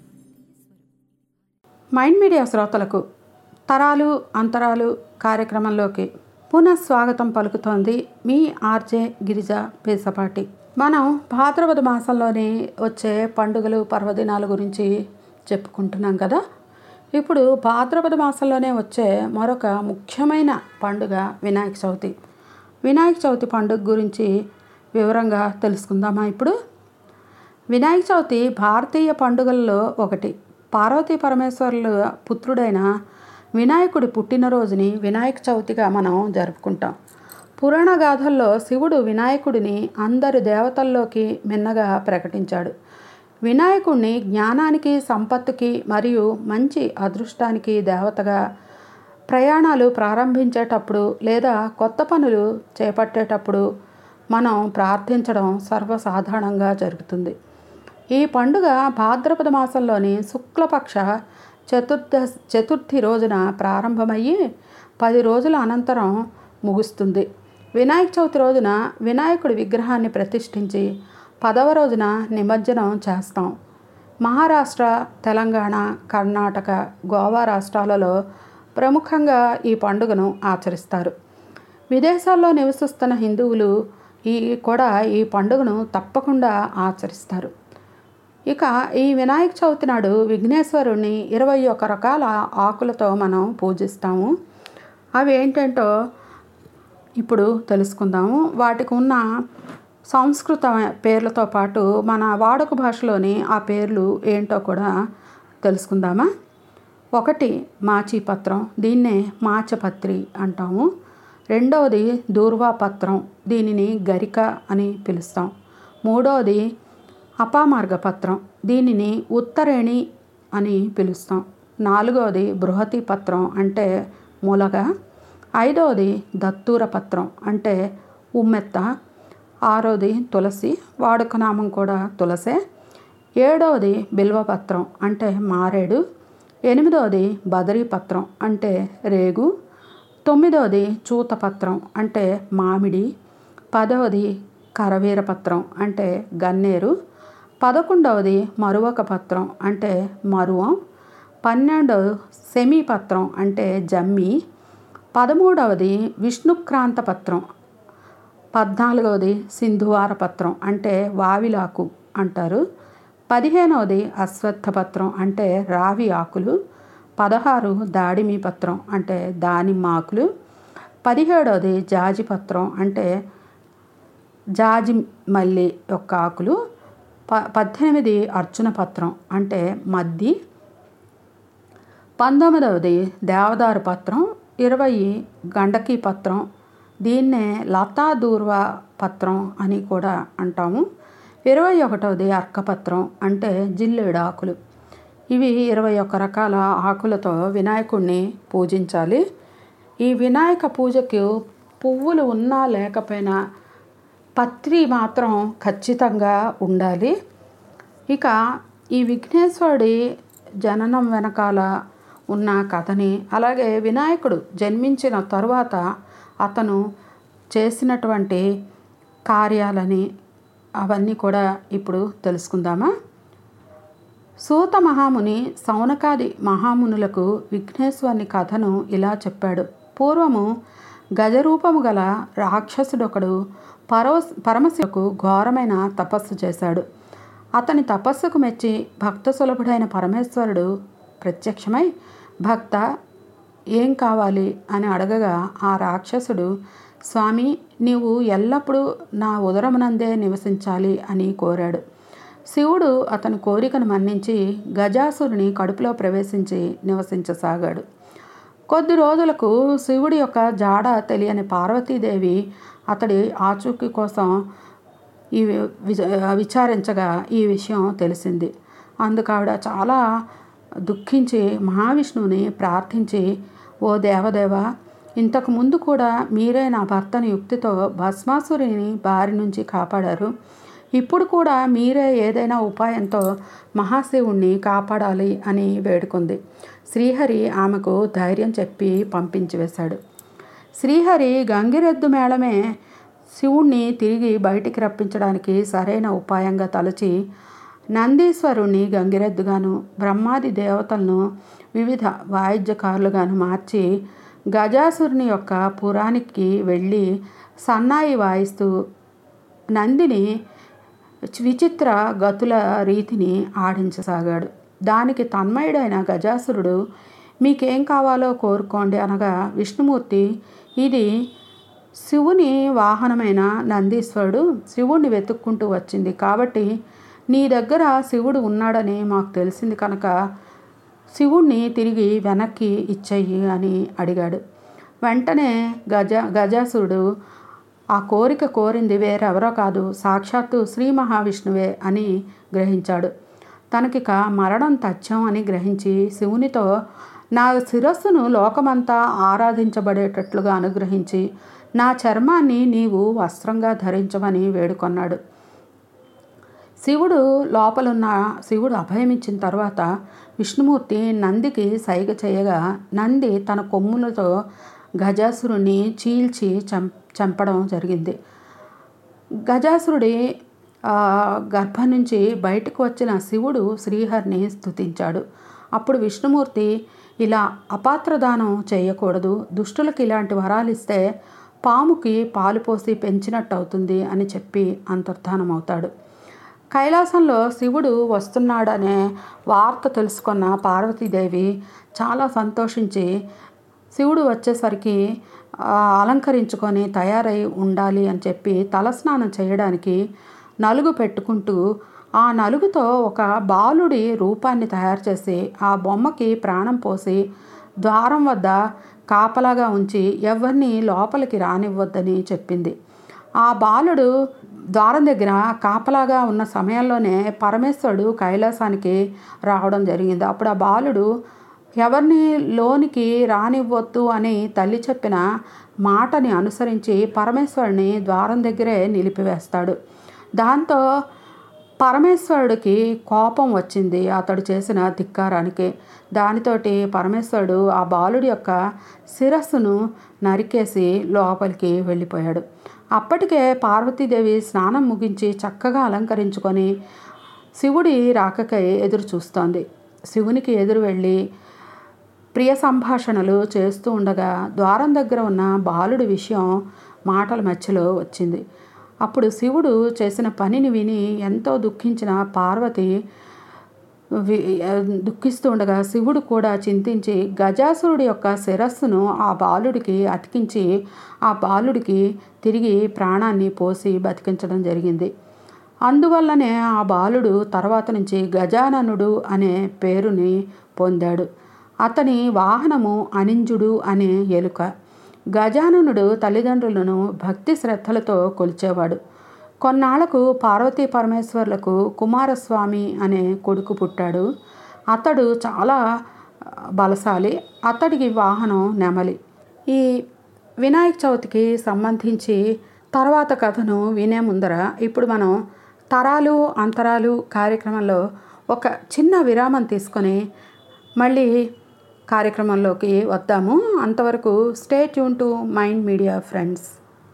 మైండ్ మీడియా శ్రోతలకు తరాలు అంతరాలు కార్యక్రమంలోకి పునః స్వాగతం పలుకుతోంది మీ ఆర్జే గిరిజ పేసపాటి మనం భాద్రపద మాసంలోని వచ్చే పండుగలు పర్వదినాల గురించి చెప్పుకుంటున్నాం కదా ఇప్పుడు భాద్రపద మాసంలోనే వచ్చే మరొక ముఖ్యమైన పండుగ వినాయక చవితి వినాయక చవితి పండుగ గురించి వివరంగా తెలుసుకుందామా ఇప్పుడు వినాయక చవితి భారతీయ పండుగల్లో ఒకటి పార్వతీ పరమేశ్వరుల పుత్రుడైన వినాయకుడి పుట్టినరోజుని వినాయక చవితిగా మనం జరుపుకుంటాం పురాణ గాథల్లో శివుడు వినాయకుడిని అందరి దేవతల్లోకి మిన్నగా ప్రకటించాడు వినాయకుడిని జ్ఞానానికి సంపత్తుకి మరియు మంచి అదృష్టానికి దేవతగా ప్రయాణాలు ప్రారంభించేటప్పుడు లేదా కొత్త పనులు చేపట్టేటప్పుడు మనం ప్రార్థించడం సర్వసాధారణంగా జరుగుతుంది ఈ పండుగ భాద్రపద మాసంలోని శుక్లపక్ష చతుర్థ చతుర్థి రోజున ప్రారంభమయ్యి పది రోజుల అనంతరం ముగుస్తుంది వినాయక చవితి రోజున వినాయకుడి విగ్రహాన్ని ప్రతిష్ఠించి పదవ రోజున నిమజ్జనం చేస్తాం మహారాష్ట్ర తెలంగాణ కర్ణాటక గోవా రాష్ట్రాలలో ప్రముఖంగా ఈ పండుగను ఆచరిస్తారు విదేశాల్లో నివసిస్తున్న హిందువులు ఈ కూడా ఈ పండుగను తప్పకుండా ఆచరిస్తారు ఇక ఈ వినాయక చవితి నాడు విఘ్నేశ్వరుణ్ణి ఇరవై ఒక రకాల ఆకులతో మనం పూజిస్తాము అవి ఏంటంటో ఇప్పుడు తెలుసుకుందాము వాటికి ఉన్న సంస్కృత పేర్లతో పాటు మన వాడుక భాషలోని ఆ పేర్లు ఏంటో కూడా తెలుసుకుందామా ఒకటి మాచిపత్రం దీన్నే మాచపత్రి అంటాము రెండవది దూర్వాపత్రం దీనిని గరిక అని పిలుస్తాం మూడవది అపామార్గ పత్రం దీనిని ఉత్తరేణి అని పిలుస్తాం నాలుగవది బృహతి పత్రం అంటే మూలగ ఐదవది దత్తూర పత్రం అంటే ఉమ్మెత్త ఆరోది తులసి వాడుక నామం కూడా తులసే ఏడవది బిల్వపత్రం అంటే మారేడు ఎనిమిదవది బదరీపత్రం అంటే రేగు తొమ్మిదవది చూతపత్రం అంటే మామిడి పదవది కరవీరపత్రం అంటే గన్నేరు పదకొండవది మరువక పత్రం అంటే మరువం పన్నెండవ సెమీపత్రం అంటే జమ్మి పదమూడవది విష్ణుక్రాంత పత్రం పద్నాలుగవది సింధువార పత్రం అంటే వావిలాకు అంటారు పదిహేనవది అశ్వత్థ పత్రం అంటే రావి ఆకులు పదహారు దాడిమి పత్రం అంటే దానిమ్మ ఆకులు పదిహేడవది జాజి పత్రం అంటే జాజి మల్లి యొక్క ఆకులు ప పద్దెనిమిది అర్జున పత్రం అంటే మద్ది పంతొమ్మిదవది దేవదారు పత్రం ఇరవై గండకీ పత్రం దీన్నే లతా దూర్వ పత్రం అని కూడా అంటాము ఇరవై ఒకటవది అర్కపత్రం అంటే జిల్లేడు ఆకులు ఇవి ఇరవై ఒక్క రకాల ఆకులతో వినాయకుడిని పూజించాలి ఈ వినాయక పూజకు పువ్వులు ఉన్నా లేకపోయినా పత్రి మాత్రం ఖచ్చితంగా ఉండాలి ఇక ఈ విఘ్నేశ్వరుడి జననం వెనకాల ఉన్న కథని అలాగే వినాయకుడు జన్మించిన తరువాత అతను చేసినటువంటి కార్యాలని అవన్నీ కూడా ఇప్పుడు తెలుసుకుందామా సూత మహాముని సౌనకాది మహామునులకు విఘ్నేశ్వరుని కథను ఇలా చెప్పాడు పూర్వము గజరూపము గల రాక్షసుడొకడు పరవ పరమశివకు ఘోరమైన తపస్సు చేశాడు అతని తపస్సుకు మెచ్చి భక్త సులభుడైన పరమేశ్వరుడు ప్రత్యక్షమై భక్త ఏం కావాలి అని అడగగా ఆ రాక్షసుడు స్వామి నీవు ఎల్లప్పుడూ నా ఉదరమునందే నివసించాలి అని కోరాడు శివుడు అతని కోరికను మన్నించి గజాసురుని కడుపులో ప్రవేశించి నివసించసాగాడు కొద్ది రోజులకు శివుడి యొక్క జాడ తెలియని పార్వతీదేవి అతడి ఆచూకీ కోసం ఈ విచ- విచారించగా ఈ విషయం తెలిసింది అందుకు ఆవిడ చాలా దుఃఖించి మహావిష్ణువుని ప్రార్థించి ఓ దేవదేవ ఇంతకు ముందు కూడా మీరే నా భర్తని యుక్తితో భస్మాసురుని బారి నుంచి కాపాడారు ఇప్పుడు కూడా మీరే ఏదైనా ఉపాయంతో మహాశివుణ్ణి కాపాడాలి అని వేడుకుంది శ్రీహరి ఆమెకు ధైర్యం చెప్పి పంపించి వేశాడు శ్రీహరి గంగిరెద్దు మేళమే శివుణ్ణి తిరిగి బయటికి రప్పించడానికి సరైన ఉపాయంగా తలచి నందీశ్వరుణ్ణి గంగిరెద్దుగాను బ్రహ్మాది దేవతలను వివిధ వాయిద్యకారులుగాను మార్చి గజాసురుని యొక్క పురానికి వెళ్ళి సన్నాయి వాయిస్తూ నందిని విచిత్ర గతుల రీతిని ఆడించసాగాడు దానికి తన్మయుడైన గజాసురుడు మీకేం కావాలో కోరుకోండి అనగా విష్ణుమూర్తి ఇది శివుని వాహనమైన నందీశ్వరుడు శివుణ్ణి వెతుక్కుంటూ వచ్చింది కాబట్టి నీ దగ్గర శివుడు ఉన్నాడని మాకు తెలిసింది కనుక శివుణ్ణి తిరిగి వెనక్కి ఇచ్చేయి అని అడిగాడు వెంటనే గజ గజాసురుడు ఆ కోరిక కోరింది వేరెవరో కాదు సాక్షాత్తు శ్రీ మహావిష్ణువే అని గ్రహించాడు తనకిక మరణం తథ్యం అని గ్రహించి శివునితో నా శిరస్సును లోకమంతా ఆరాధించబడేటట్లుగా అనుగ్రహించి నా చర్మాన్ని నీవు వస్త్రంగా ధరించమని వేడుకొన్నాడు శివుడు లోపలున్న శివుడు అభయమిచ్చిన తర్వాత విష్ణుమూర్తి నందికి సైగ చేయగా నంది తన కొమ్ములతో గజాసురుని చీల్చి చం చంపడం జరిగింది గజాసురుడి ఆ, గర్భం నుంచి బయటకు వచ్చిన శివుడు శ్రీహరిని స్తుతించాడు అప్పుడు విష్ణుమూర్తి ఇలా అపాత్రదానం చేయకూడదు దుష్టులకు ఇలాంటి వరాలు ఇస్తే పాముకి పాలు పోసి పెంచినట్టు అవుతుంది అని చెప్పి అంతర్ధానమవుతాడు కైలాసంలో శివుడు వస్తున్నాడనే వార్త తెలుసుకున్న పార్వతీదేవి చాలా సంతోషించి శివుడు వచ్చేసరికి ఆ, అలంకరించుకొని తయారై ఉండాలి అని చెప్పి తలస్నానం చేయడానికి నలుగు పెట్టుకుంటూ ఆ నలుగుతో ఒక బాలుడి రూపాన్ని తయారు చేసి ఆ బొమ్మకి ప్రాణం పోసి ద్వారం వద్ద కాపలాగా ఉంచి ఎవరిని లోపలికి రానివ్వద్దని చెప్పింది ఆ బాలుడు ద్వారం దగ్గర కాపలాగా ఉన్న సమయంలోనే పరమేశ్వరుడు కైలాసానికి రావడం జరిగింది అప్పుడు ఆ బాలుడు ఎవరిని లోనికి రానివ్వద్దు అని తల్లి చెప్పిన మాటని అనుసరించి పరమేశ్వరుని ద్వారం దగ్గరే నిలిపివేస్తాడు దాంతో పరమేశ్వరుడికి కోపం వచ్చింది అతడు చేసిన ధిక్కారానికి దానితోటి పరమేశ్వరుడు ఆ బాలుడి యొక్క శిరస్సును నరికేసి లోపలికి వెళ్ళిపోయాడు అప్పటికే పార్వతీదేవి స్నానం ముగించి చక్కగా అలంకరించుకొని శివుడి రాకకై ఎదురు చూస్తోంది శివునికి ఎదురు వెళ్ళి ప్రియ సంభాషణలు చేస్తూ ఉండగా ద్వారం దగ్గర ఉన్న బాలుడి విషయం మాటల మధ్యలో వచ్చింది అప్పుడు శివుడు చేసిన పనిని విని ఎంతో దుఃఖించిన పార్వతి వి- దుఃఖిస్తూ ఉండగా శివుడు కూడా చింతించి గజాసురుడి యొక్క శిరస్సును ఆ బాలుడికి అతికించి ఆ బాలుడికి తిరిగి ప్రాణాన్ని పోసి బతికించడం జరిగింది అందువల్లనే ఆ బాలుడు తర్వాత నుంచి గజాననుడు అనే పేరుని పొందాడు అతని వాహనము అనింజుడు అనే ఎలుక గజాననుడు తల్లిదండ్రులను భక్తి శ్రద్ధలతో కొలిచేవాడు కొన్నాళ్లకు పార్వతీ పరమేశ్వర్లకు కుమారస్వామి అనే కొడుకు పుట్టాడు అతడు చాలా బలశాలి అతడికి వాహనం నెమలి ఈ వినాయక చవితికి సంబంధించి తర్వాత కథను వినే ముందర ఇప్పుడు మనం తరాలు అంతరాలు కార్యక్రమంలో ఒక చిన్న విరామం తీసుకొని మళ్ళీ కార్యక్రమంలోకి వద్దాము అంతవరకు stay tune to Mind Media friends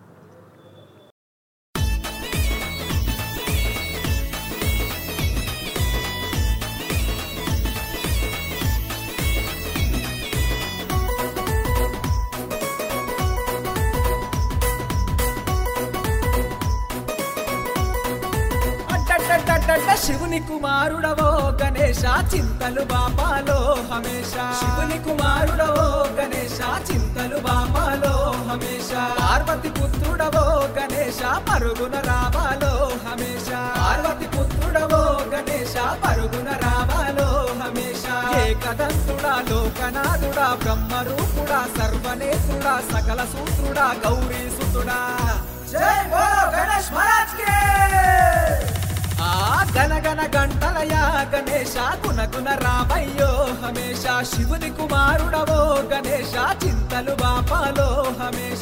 అడ్డడ్డడ్డడ్డ శివుని కుమారుడవో గణేశ చింతలు బాపాలో హమేష శివుని కుమారుడవో గణేశ చింతలు బాపాలో హమేష పార్వతి పుత్రుడవో గణేశ పరుగున రావాలో హమేష పార్వతి పుత్రుడవో గణేశ పరుగున రావాలో హమేష ఏకదంతుడా లోకనాథుడా బ్రహ్మరూపుడా సర్వనేత్రుడా సకల సూత్రుడా గౌరీ సుతుడా జై బోలో గణేష్ మహారాజ్ కే ఆ గనగన గంటలయా గణేశ గుణగుణ రామయ్యో హమేష శివుని కుమారుడవో గణేశ చింతలు బాపాలో హమేష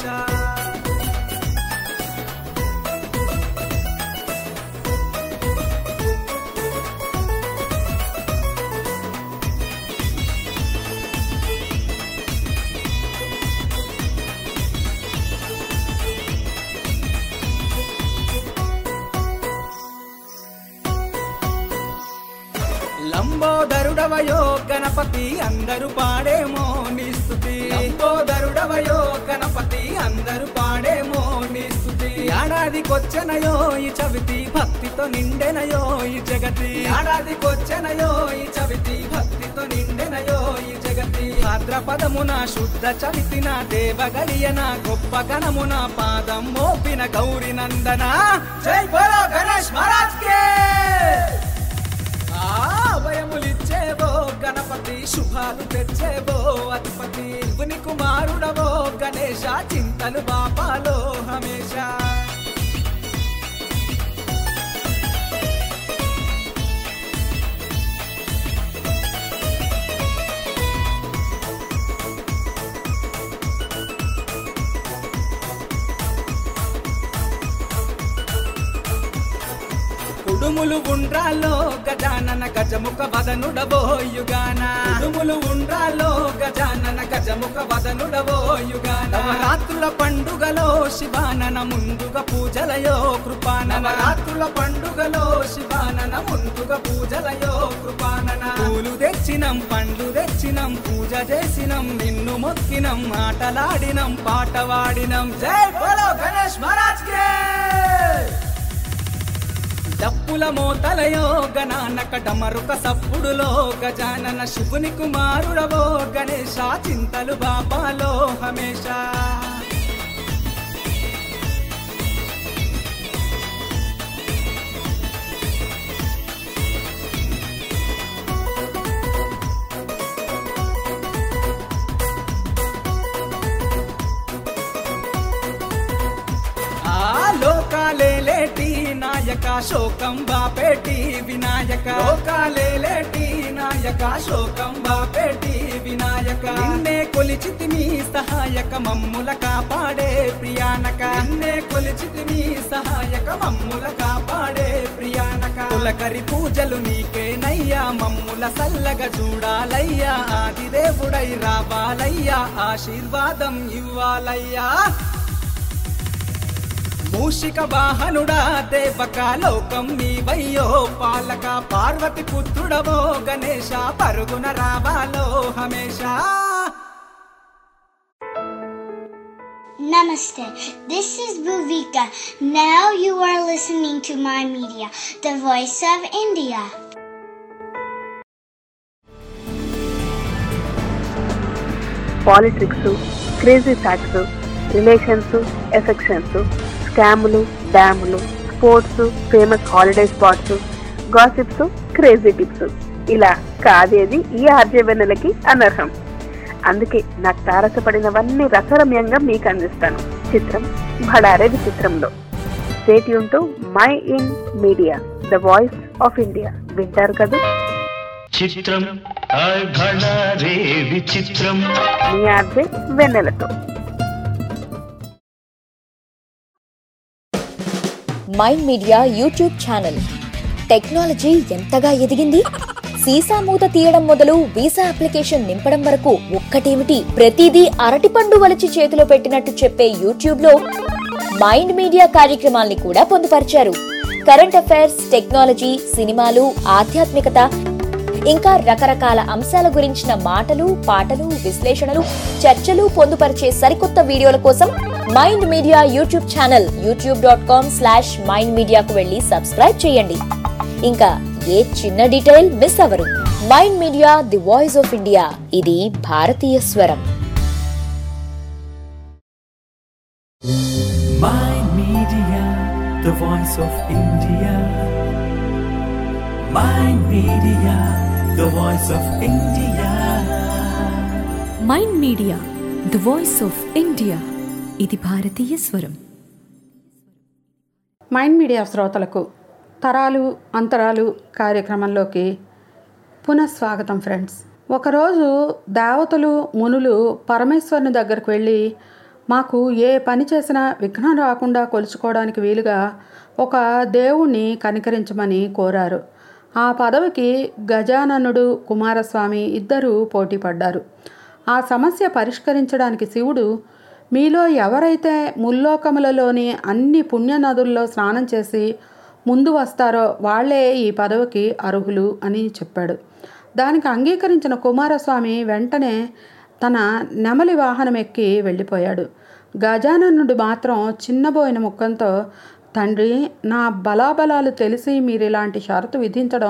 లంబోదరుడవయో గణపతి అందరు పాడేమో నీ స్తుతి లంబోదరుడవయో గణపతి అందరు పాడేమో నీ స్తుతి ఏడాదికొచ్చనయో ఈ చవితి భక్తితో నిండెనయో ఈ జగతి ఏడాదికొచ్చనయో ఈ చవితి భక్తితో నిండెనయో ఈ జగతి భాద్రపదమున శుద్ధ చవితిన దేవగలియన గొప్ప గణమున పాదం మోపిన గౌరి నందన జై బలో గణేష్ మహారాజ్ కే ఆ భయములిచ్చేవో గణపతి శుభాలు తెచ్చేవో అధిపతి శివుని కుమారుడవో గణేశ చింతలు బాపాలో హమేషా కుడుములు ఉండ్రాలో గజానన గజముఖ వదనుడవో యుగాన కుడుములు ఉండ్రాలో గజానన గజముఖ వదనుడవో యుగాన నవరాత్రుల పండుగలో శివానన ముందుగా పూజలయో కృపాన నవరాత్రుల పండుగలో శివానన ముందుగా పూజలయో కృపానన పూలు తెచ్చినం పండ్లు తెచ్చినం పూజ చేసినం నిన్ను మొక్కినం ఆటలాడినం పాట వాడినం జై బోలో గణేష్ మహారాజ్ కే డప్పుల మోతలయో గణానక డమరుక సప్పుడులో గజానన శివుని కుమారుడవో గణేశ చింతలు బాబాలో హమేషా ఆ లోకాలేలేటి నాయక శోకం బాపేటి వినాయక లోకాలేలేటి నాయక శోకం బాపేటి వినాయక నిన్నే కొలిచితిమి సహాయక మమ్ముల కాపాడే ప్రియానక నిన్నే కొలిచితిమి సహాయక మమ్ముల కాపాడే ప్రియానక కులకరి పూజలు నీకేనయ్యా మమ్ముల సల్లగా చూడాలయ్యా ఆదిదేవుడై రావాలయ్యా ఆశీర్వాదం ఇవ్వాలయ్యా మూషిక వాహనుడా దేవక లోకం నీవయ్యో పాలక పార్వతి పుత్రుడవో గణేశ పరుగున రావాలో హమేషా Namaste. This is Bhuvika. Now you are listening to my media, the voice of India. Politics crazy facts relations affections స్కాములు డ్యాములు sports famous holiday spots gossips crazy tips ఇలా కాదేది ఈ ఆర్జవెన్నెలకి అనర్హం అందుకే నాకు తారసపడినవన్నీ రసరమ్యంగా మీకు అందిస్తాను చిత్రం భడారే విచిత్రంలో stay tune Mind Media the voice of India వింటారు కదా చిత్రం రే విచిత్రం మీ ఆర్జే వెన్నెలతో Mind Media YouTube channel technology ఎంతగా ఎదిగింది సీసా మూత తీయడం మొదలు వీసా అప్లికేషన్ నింపడం వరకు ఒక్కటేమిటి ప్రతిదీ అరటిపండు వలిచి చేతిలో పెట్టినట్టు చెప్పే యూట్యూబ్ లో మైండ్ మీడియా కార్యక్రమాల్ని కూడా పొందుపరిచారు కరెంట్ అఫైర్స్ టెక్నాలజీ సినిమాలు ఆధ్యాత్మికత ఇంకా రకరకాల అంశాల గురించిన మాటలు పాటలు విశ్లేషణలు చర్చలు పొందుపరిచే సరికొత్త వీడియోల కోసం Mind Media YouTube channel YouTube dot com slash Mind మీడియాకు వెళ్ళి సబ్స్క్రైబ్ చేయండి ఇంకా ఏ చిన్న డీటెయిల్ మిస్ అవరు Mind Media the voice of India ఇది భారతీయ స్వరం Mind Media, the voice of India. Mind Media, the voice of India. Mind Media the voice of India ఇది భారతీయ స్వరం మైండ్ మీడియా శ్రోతలకు తరాలు అంతరాలు కార్యక్రమంలోకి పునఃస్వాగతం ఫ్రెండ్స్ ఒకరోజు దేవతలు మునులు పరమేశ్వరుని దగ్గరకు వెళ్ళి మాకు ఏ పని చేసినా విఘ్నం రాకుండా కొలుచుకోవడానికి వీలుగా ఒక దేవుణ్ణి కనికరించమని కోరారు ఆ పదవికి గజాననుడు కుమారస్వామి ఇద్దరూ పోటీ పడ్డారు ఆ సమస్య పరిష్కరించడానికి శివుడు మీలో ఎవరైతే ముల్లోకములలోని అన్ని పుణ్యనదుల్లో స్నానం చేసి ముందు వస్తారో వాళ్ళే ఈ పదవికి అర్హులు అని చెప్పాడు దానికి అంగీకరించిన కుమారస్వామి వెంటనే తన నెమలి వాహనం ఎక్కి వెళ్ళిపోయాడు గజాననుడు మాత్రం చిన్నబోయిన ముఖంతో తండ్రి నా బలాబలాలు తెలిసి మీరు ఇలాంటి షరతు విధించడం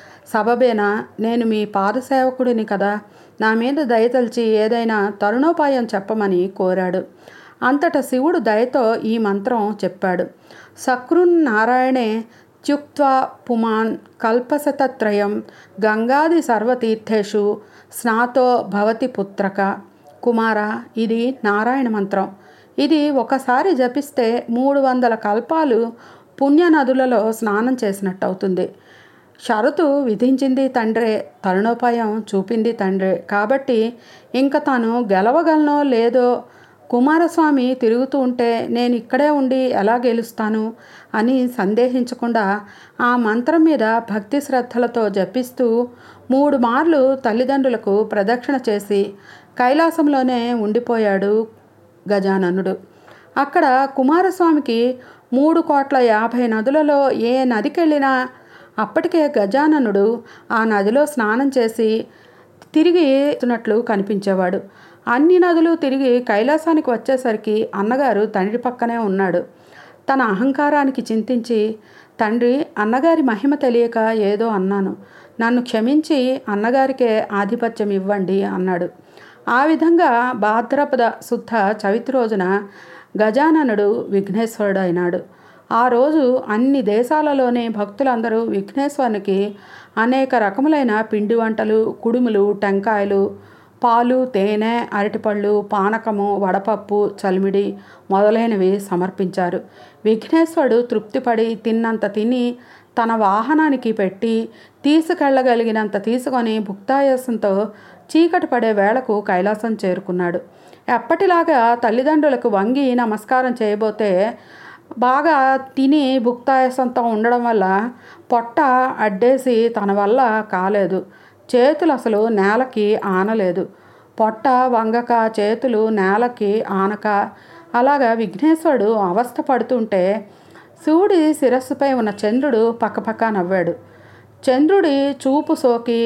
సబబేనా నేను మీ పాదసేవకుడిని కదా నా మీద దయతలిచి ఏదైనా తరుణోపాయం చెప్పమని కోరాడు అంతటా శివుడు దయతో ఈ మంత్రం చెప్పాడు సక్రున్ నారాయణే త్యుక్త్వా పుమాన్ కల్పశతత్రయం గంగాది సర్వతీర్థేషు స్నాతో భవతి పుత్రక కుమార ఇది నారాయణ మంత్రం ఇది ఒకసారి జపిస్తే మూడు వందల కల్పాలు పుణ్య నదులలో స్నానం చేసినట్టు అవుతుంది షరతు విధించింది తండ్రే తరుణోపాయం చూపింది తండ్రే కాబట్టి ఇంక తాను గెలవగలనో లేదో కుమారస్వామి తిరుగుతూ ఉంటే నేను ఇక్కడే ఉండి ఎలా గెలుస్తాను అని సందేహించకుండా ఆ మంత్రం మీద భక్తి శ్రద్ధలతో జపిస్తూ మూడు మార్లు తల్లిదండ్రులకు ప్రదక్షిణ చేసి కైలాసంలోనే ఉండిపోయాడు గజాననుడు అక్కడ కుమారస్వామికి మూడు కోట్ల యాభై నదులలో ఏ నదికెళ్ళినా అప్పటికే గజాననుడు ఆ నదిలో స్నానం చేసి తిరిగి వస్తున్నట్లు కనిపించేవాడు అన్ని నదులు తిరిగి కైలాసానికి వచ్చేసరికి అన్నగారు తండ్రి పక్కనే ఉన్నాడు తన అహంకారానికి చింతించి తండ్రి అన్నగారి మహిమ తెలియక ఏదో అన్నాను నన్ను క్షమించి అన్నగారికే ఆధిపత్యం ఇవ్వండి అన్నాడు ఆ విధంగా భాద్రపద శుద్ధ చవితి రోజున గజాననుడు విఘ్నేశ్వరుడు అయినాడు ఆ రోజు అన్ని దేశాలలోని భక్తులందరూ విఘ్నేశ్వరునికి అనేక రకములైన పిండి వంటలు కుడుములు టెంకాయలు పాలు తేనె అరటిపళ్ళు పానకము వడపప్పు చలిమిడి మొదలైనవి సమర్పించారు విఘ్నేశ్వరుడు తృప్తిపడి తిన్నంత తిని తన వాహనానికి పెట్టి తీసుకెళ్ళగలిగినంత తీసుకొని భుక్తాయాసంతో చీకటి పడే వేళకు కైలాసం చేరుకున్నాడు ఎప్పటిలాగా తల్లిదండ్రులకు వంగి నమస్కారం చేయబోతే బాగా తిని భుక్తాయాసంతో ఉండడం వల్ల పొట్ట అడ్డేసి తన వల్ల కాలేదు చేతులు అసలు నేలకి ఆనలేదు పొట్ట వంగక చేతులు నేలకి ఆనక అలాగా విఘ్నేశ్వరుడు అవస్థ పడుతుంటే శివుడి శిరస్సుపై ఉన్న చంద్రుడు పక్కపక్క నవ్వాడు చంద్రుడి చూపు సోకి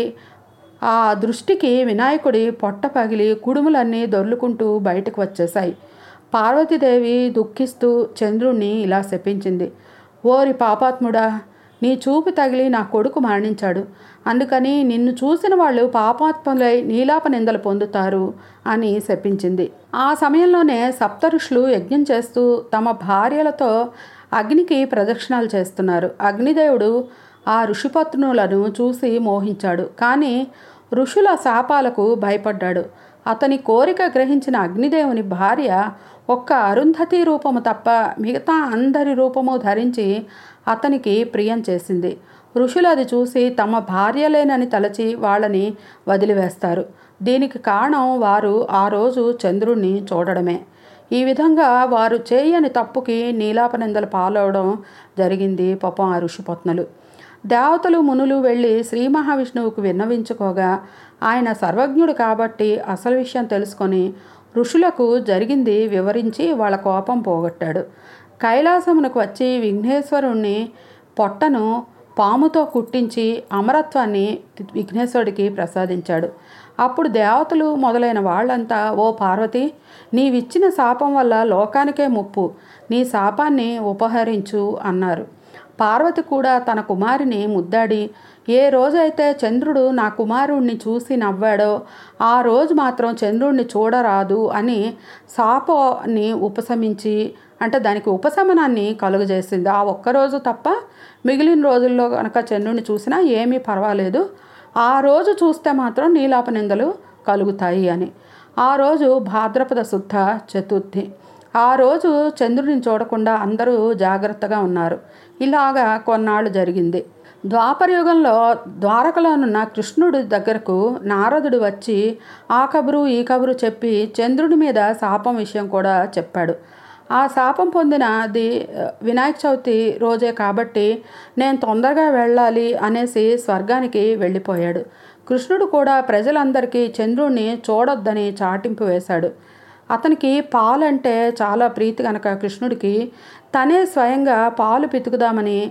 ఆ దృష్టికి వినాయకుడి పొట్ట పగిలి కుడుములన్నీ దొర్లుకుంటూ బయటకు వచ్చేశాయి పార్వతీదేవి దుఃఖిస్తూ చంద్రుణ్ణి ఇలా శపించింది ఓరి పాపాత్ముడా నీ చూపు తగిలి నా కొడుకు మరణించాడు అందుకని నిన్ను చూసిన వాళ్ళు పాపాత్ములై నీలాప నిందలు పొందుతారు అని శపించింది ఆ సమయంలోనే సప్త ఋషులు యజ్ఞం చేస్తూ తమ భార్యలతో అగ్నికి ప్రదక్షిణాలు చేస్తున్నారు అగ్నిదేవుడు ఆ ఋషిపత్నులను చూసి మోహించాడు కానీ ఋషుల శాపాలకు భయపడ్డాడు అతని కోరిక గ్రహించిన అగ్నిదేవుని భార్య ఒక్క అరుంధతి రూపము తప్ప మిగతా అందరి రూపము ధరించి అతనికి ప్రియం చేసింది ఋషులు అది చూసి తమ భార్యలేనని తలచి వాళ్ళని వదిలివేస్తారు దీనికి కారణం వారు ఆ రోజు చంద్రుణ్ణి చూడడమే ఈ విధంగా వారు చేయని తప్పుకి నీలాపనిందలు పాలవడం జరిగింది పాపం ఆ ఋషిపత్నులు దేవతలు మునులు వెళ్ళి శ్రీ మహావిష్ణువుకు విన్నవించుకోగా ఆయన సర్వజ్ఞుడు కాబట్టి అసలు విషయం తెలుసుకొని ఋషులకు జరిగింది వివరించి వాళ్ళ కోపం పోగొట్టాడు కైలాసమునకు వచ్చి విఘ్నేశ్వరుణ్ణి పొట్టను పాముతో కుట్టించి అమరత్వాన్ని విఘ్నేశ్వరుడికి ప్రసాదించాడు అప్పుడు దేవతలు మొదలైన వాళ్ళంతా ఓ పార్వతి నీవిచ్చిన శాపం వల్ల లోకానికే ముప్పు నీ శాపాన్ని ఉపహరించు అన్నారు పార్వతి కూడా తన కుమారుని ముద్దాడి ఏ రోజైతే చంద్రుడు నా కుమారుణ్ణి చూసి నవ్వాడో ఆ రోజు మాత్రం చంద్రుణ్ణి చూడరాదు అని శాపాన్ని ఉపశమించి అంటే దానికి ఉపశమనాన్ని కలుగజేసింది ఆ ఒక్కరోజు తప్ప మిగిలిన రోజుల్లో కనుక చంద్రుడిని చూసినా ఏమీ పర్వాలేదు ఆ రోజు చూస్తే మాత్రం నీలాపనిందలు కలుగుతాయి అని ఆ రోజు భాద్రపద శుద్ధ చతుర్థి ఆ రోజు చంద్రుడిని చూడకుండా అందరూ జాగ్రత్తగా ఉన్నారు ఇలాగా కొన్నాళ్ళు జరిగింది ద్వాపరయుగంలో ద్వారకలోనున్న కృష్ణుడి దగ్గరకు నారదుడు వచ్చి ఆ కబురు ఈ కబురు చెప్పి చంద్రుడి మీద శాపం విషయం కూడా చెప్పాడు ఆ శాపం పొందినది వినాయక చవితి రోజే కాబట్టి నేను తొందరగా వెళ్ళాలి అనేసి స్వర్గానికి వెళ్ళిపోయాడు కృష్ణుడు కూడా ప్రజలందరికీ చంద్రుణ్ణి చూడొద్దని చాటింపు వేశాడు అతనికి పాలంటే చాలా ప్రీతి కనుక కృష్ణుడికి తనే స్వయంగా పాలు పితుకుదామని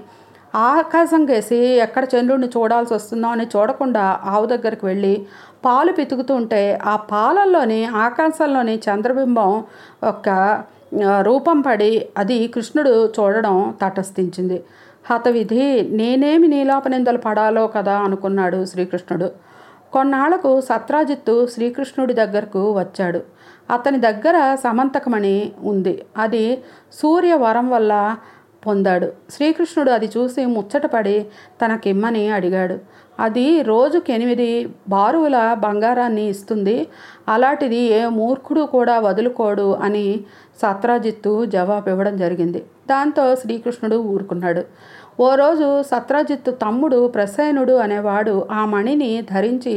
ఆకాశం కేసి ఎక్కడ చంద్రుడిని చూడాల్సి వస్తుందో అని చూడకుండా ఆవు దగ్గరికి వెళ్ళి పాలు పితుకుతుంటే ఆ పాలల్లోని ఆకాశంలోని చంద్రబింబం యొక్క ఆ, రూపం పడి అది కృష్ణుడు చూడడం తటస్థించింది హతవిధి నేనేమి నీలాపనిందలు పడాలో కదా అనుకున్నాడు శ్రీకృష్ణుడు కొన్నాళ్లకు సత్రాజిత్తు శ్రీకృష్ణుడి దగ్గరకు వచ్చాడు అతని దగ్గర సమంతకమణి ఉంది అది సూర్య వరం వల్ల పొందాడు శ్రీకృష్ణుడు అది చూసి ముచ్చటపడి తనకిమ్మని అడిగాడు అది రోజుకి ఎనిమిది బారువుల బంగారాన్ని ఇస్తుంది అలాంటిది ఏ మూర్ఖుడు కూడా వదులుకోడు అని సత్రాజిత్తు జవాబు ఇవ్వడం జరిగింది దాంతో శ్రీకృష్ణుడు ఊరుకున్నాడు ఓ రోజు సత్రాజిత్తు తమ్ముడు ప్రసేనుడు అనేవాడు ఆ మణిని ధరించి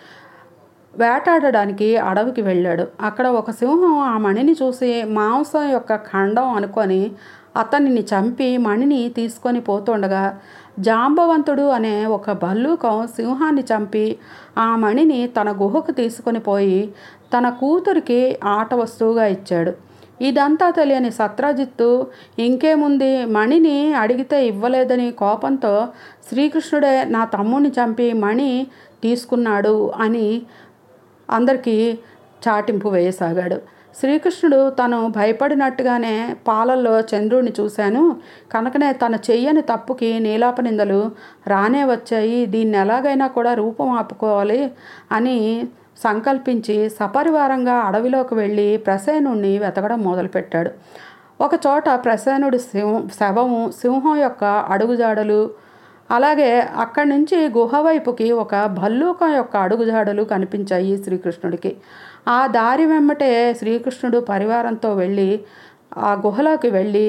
వేటాడడానికి అడవికి వెళ్ళాడు అక్కడ ఒక సింహం ఆ మణిని చూసి మాంసం యొక్క ఖండం అనుకొని అతనిని చంపి మణిని తీసుకొని పోతుండగా జాంబవంతుడు అనే ఒక భల్లూకం సింహాన్ని చంపి ఆ మణిని తన గుహకు తీసుకొని పోయి తన కూతురికి ఆట వస్తువుగా ఇచ్చాడు ఇదంతా తెలియని సత్రాజిత్తు ఇంకేముంది మణిని అడిగితే ఇవ్వలేదని కోపంతో శ్రీకృష్ణుడే నా తమ్ముడిని చంపి మణి తీసుకున్నాడు అని అందరికీ చాటింపు వేయసాగాడు శ్రీకృష్ణుడు తను భయపడినట్టుగానే పాలల్లో చంద్రుడిని చూశాను కనుకనే తన చెయ్యని తప్పుకి నీలాపనిందలు రానే వచ్చాయి దీన్ని ఎలాగైనా కూడా రూపం ఆపుకోవాలి అని సంకల్పించి సపరివారంగా అడవిలోకి వెళ్ళి ప్రసేనుణ్ణి వెతకడం మొదలుపెట్టాడు ఒక చోట ప్రసేనుడి సింహ శవము సింహం యొక్క అడుగుజాడలు అలాగే అక్కడి నుంచి గుహ వైపుకి ఒక భల్లూకం యొక్క అడుగుజాడలు కనిపించాయి శ్రీకృష్ణుడికి ఆ దారి వెంబటే శ్రీకృష్ణుడు పరివారంతో వెళ్ళి ఆ గుహలోకి వెళ్ళి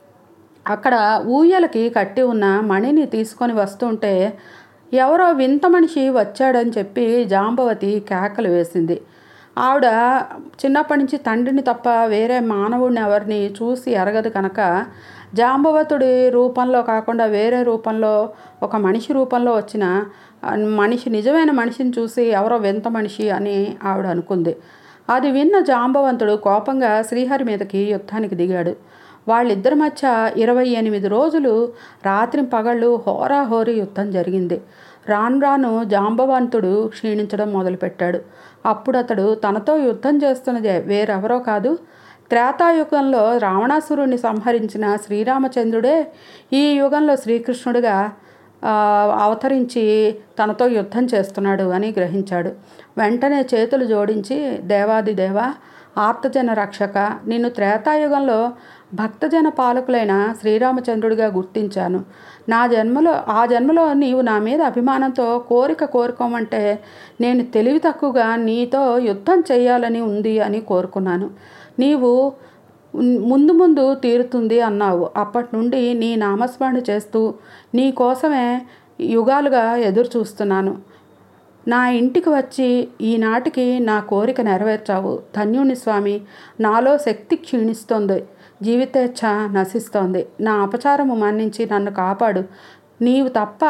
అక్కడ ఊయలకి కట్టి ఉన్న మణిని తీసుకొని వస్తుంటే ఎవరో వింత మనిషి వచ్చాడని చెప్పి జాంబవతి కేకలు వేసింది ఆవిడ చిన్నప్పటి నుంచి తండ్రిని తప్ప వేరే మానవుడిని ఎవరిని చూసి ఎరగదు కనుక జాంబవతుడి రూపంలో కాకుండా వేరే రూపంలో ఒక మనిషి రూపంలో వచ్చిన ఆ, మనిషి నిజమైన మనిషిని చూసి ఎవరో వింత మనిషి అని ఆవిడ అనుకుంది అది విన్న జాంబవంతుడు కోపంగా శ్రీహరి మీదకి యుద్ధానికి దిగాడు వాళ్ళిద్దరి మధ్య ఇరవై ఎనిమిది రోజులు రాత్రి పగళ్ళు హోరాహోరీ యుద్ధం జరిగింది రాను రాను జాంబవంతుడు క్షీణించడం మొదలుపెట్టాడు అప్పుడు అతడు తనతో యుద్ధం చేస్తున్నది వేరెవరో కాదు త్రేతాయుగంలో రావణాసురుణ్ణి సంహరించిన శ్రీరామచంద్రుడే ఈ యుగంలో శ్రీకృష్ణుడిగా ఆ, అవతరించి తనతో యుద్ధం చేస్తున్నాడు అని గ్రహించాడు వెంటనే చేతులు జోడించి దేవాది దేవ ఆర్తజన రక్షక నిన్ను త్రేతాయుగంలో భక్తజన పాలకులైన శ్రీరామచంద్రుడిగా గుర్తించాను నా జన్మలో ఆ జన్మలో నీవు నా మీద అభిమానంతో కోరిక కోరుకోమంటే నేను తెలివి తక్కువగా నీతో యుద్ధం చేయాలని ఉంది అని కోరుకున్నాను నీవు ఉన్- ముందు ముందు తీరుతుంది అన్నావు అప్పటి నుండి నీ నామస్మరణ చేస్తూ నీ కోసమే యుగాలుగా ఎదురు చూస్తున్నాను నా ఇంటికి వచ్చి ఈనాటికి నా కోరిక నెరవేర్చావు ధన్యుని స్వామి నాలో శక్తి క్షీణిస్తోంది జీవితేచ్ఛ నశిస్తోంది నా అపచారము మన్నించి నన్ను కాపాడు నీవు తప్ప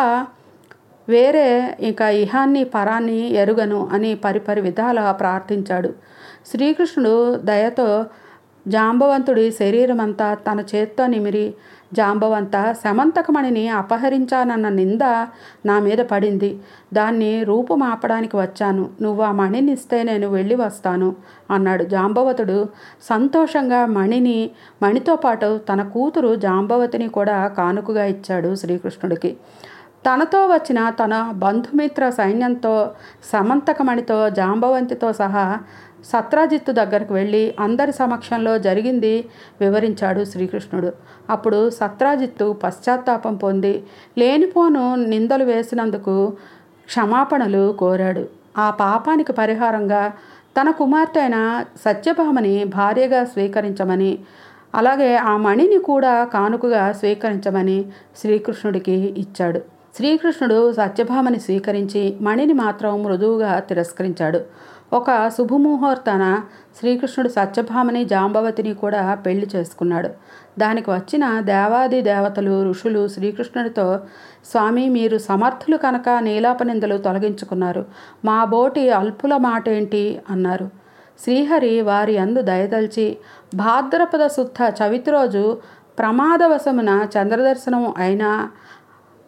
వేరే ఇక ఇహాన్ని పరాన్ని ఎరుగను అని పరిపరి విధాల ప్రార్థించాడు శ్రీకృష్ణుడు దయతో జాంబవంతుడి శరీరమంతా తన చేత్తో నిమిరి జాంబవంత శమంతకమణిని అపహరించానన్న నింద నా మీద పడింది దాన్ని రూపుమాపడానికి వచ్చాను నువ్వు ఆ మణిని ఇస్తే నేను వెళ్ళి వస్తాను అన్నాడు జాంబవతుడు సంతోషంగా మణిని మణితో పాటు తన కూతురు జాంబవతిని కూడా కానుకగా ఇచ్చాడు శ్రీకృష్ణుడికి తనతో వచ్చిన తన బంధుమిత్ర సైన్యంతో సమంతకమణితో జాంబవంతితో సహా సత్రాజిత్తు దగ్గరకు వెళ్ళి అందరి సమక్షంలో జరిగింది వివరించాడు శ్రీకృష్ణుడు అప్పుడు సత్రాజిత్తు పశ్చాత్తాపం పొంది లేనిపోను నిందలు వేసినందుకు క్షమాపణలు కోరాడు ఆ పాపానికి పరిహారంగా తన కుమార్తె అయిన సత్యభామని భార్యగా స్వీకరించమని అలాగే ఆ మణిని కూడా కానుకగా స్వీకరించమని శ్రీకృష్ణుడికి ఇచ్చాడు శ్రీకృష్ణుడు సత్యభామని స్వీకరించి మణిని మాత్రం మృదువుగా తిరస్కరించాడు ఒక శుభముహూర్తాన శ్రీకృష్ణుడు సత్యభామని జాంబవతిని కూడా పెళ్లి చేసుకున్నాడు దానికి వచ్చిన దేవాది దేవతలు ఋషులు శ్రీకృష్ణుడితో స్వామి మీరు సమర్థులు కనుక నీలాపనిందలు తొలగించుకున్నారు మా బోటి అల్పుల మాట ఏంటి అన్నారు శ్రీహరి వారి అందు దయదల్చి భాద్రపద శుద్ధ చవితి రోజు ప్రమాదవశమున చంద్రదర్శనం అయినా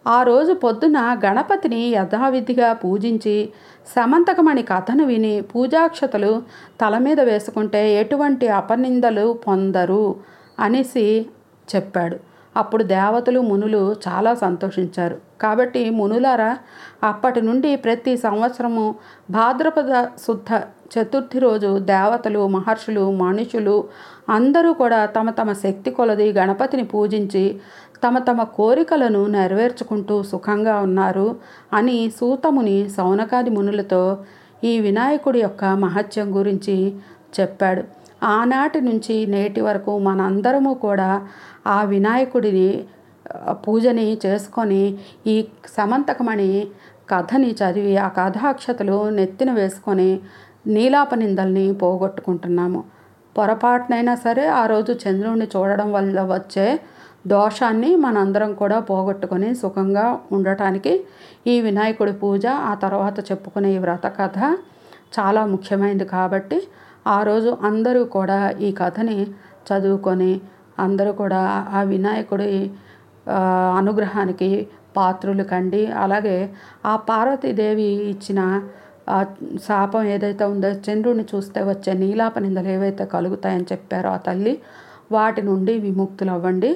ఆ రోజు పొద్దున గణపతిని యథావిధిగా పూజించి సమంతకమణి కథను విని పూజాక్షతలు తల మీద వేసుకుంటే ఎటువంటి అపనిందలు పొందరు అనేసి చెప్పాడు అప్పుడు దేవతలు మునులు చాలా సంతోషించారు కాబట్టి మునులారా అప్పటి నుండి ప్రతి సంవత్సరము భాద్రపద శుద్ధ చతుర్థి రోజు దేవతలు మహర్షులు మనుషులు అందరూ కూడా తమ తమ శక్తి కొలది గణపతిని పూజించి తమ తమ కోరికలను నెరవేర్చుకుంటూ సుఖంగా ఉన్నారు అని సూతముని సౌనకాది మునులతో ఈ వినాయకుడి యొక్క మహత్యం గురించి చెప్పాడు ఆనాటి నుంచి నేటి వరకు మనందరము కూడా ఆ వినాయకుడిని ఆ, పూజని చేసుకొని ఈ సమంతకమణి కథని చదివి ఆ కథాక్షతలు నెత్తిన వేసుకొని నీలాపనిందల్ని పోగొట్టుకుంటున్నాము పొరపాటునైనా సరే ఆ రోజు చంద్రుడిని చూడడం వల్ల వచ్చే దోషాన్ని మనందరం కూడా పోగొట్టుకొని సుఖంగా ఉండటానికి ఈ వినాయకుడి పూజ ఆ తర్వాత చెప్పుకునే ఈ వ్రత కథ చాలా ముఖ్యమైనది కాబట్టి ఆ రోజు అందరూ కూడా ఈ కథని చదువుకొని అందరూ కూడా ఆ వినాయకుడి ఆ, అనుగ్రహానికి పాత్రులు కండి అలాగే ఆ పార్వతీదేవి ఇచ్చిన ఆ శాపం ఏదైతే ఉందో చంద్రుడిని చూస్తే వచ్చే నీలాపనిందలు ఏవైతే కలుగుతాయని చెప్పారో ఆ తల్లి వాటి నుండి విముక్తులు అవ్వండి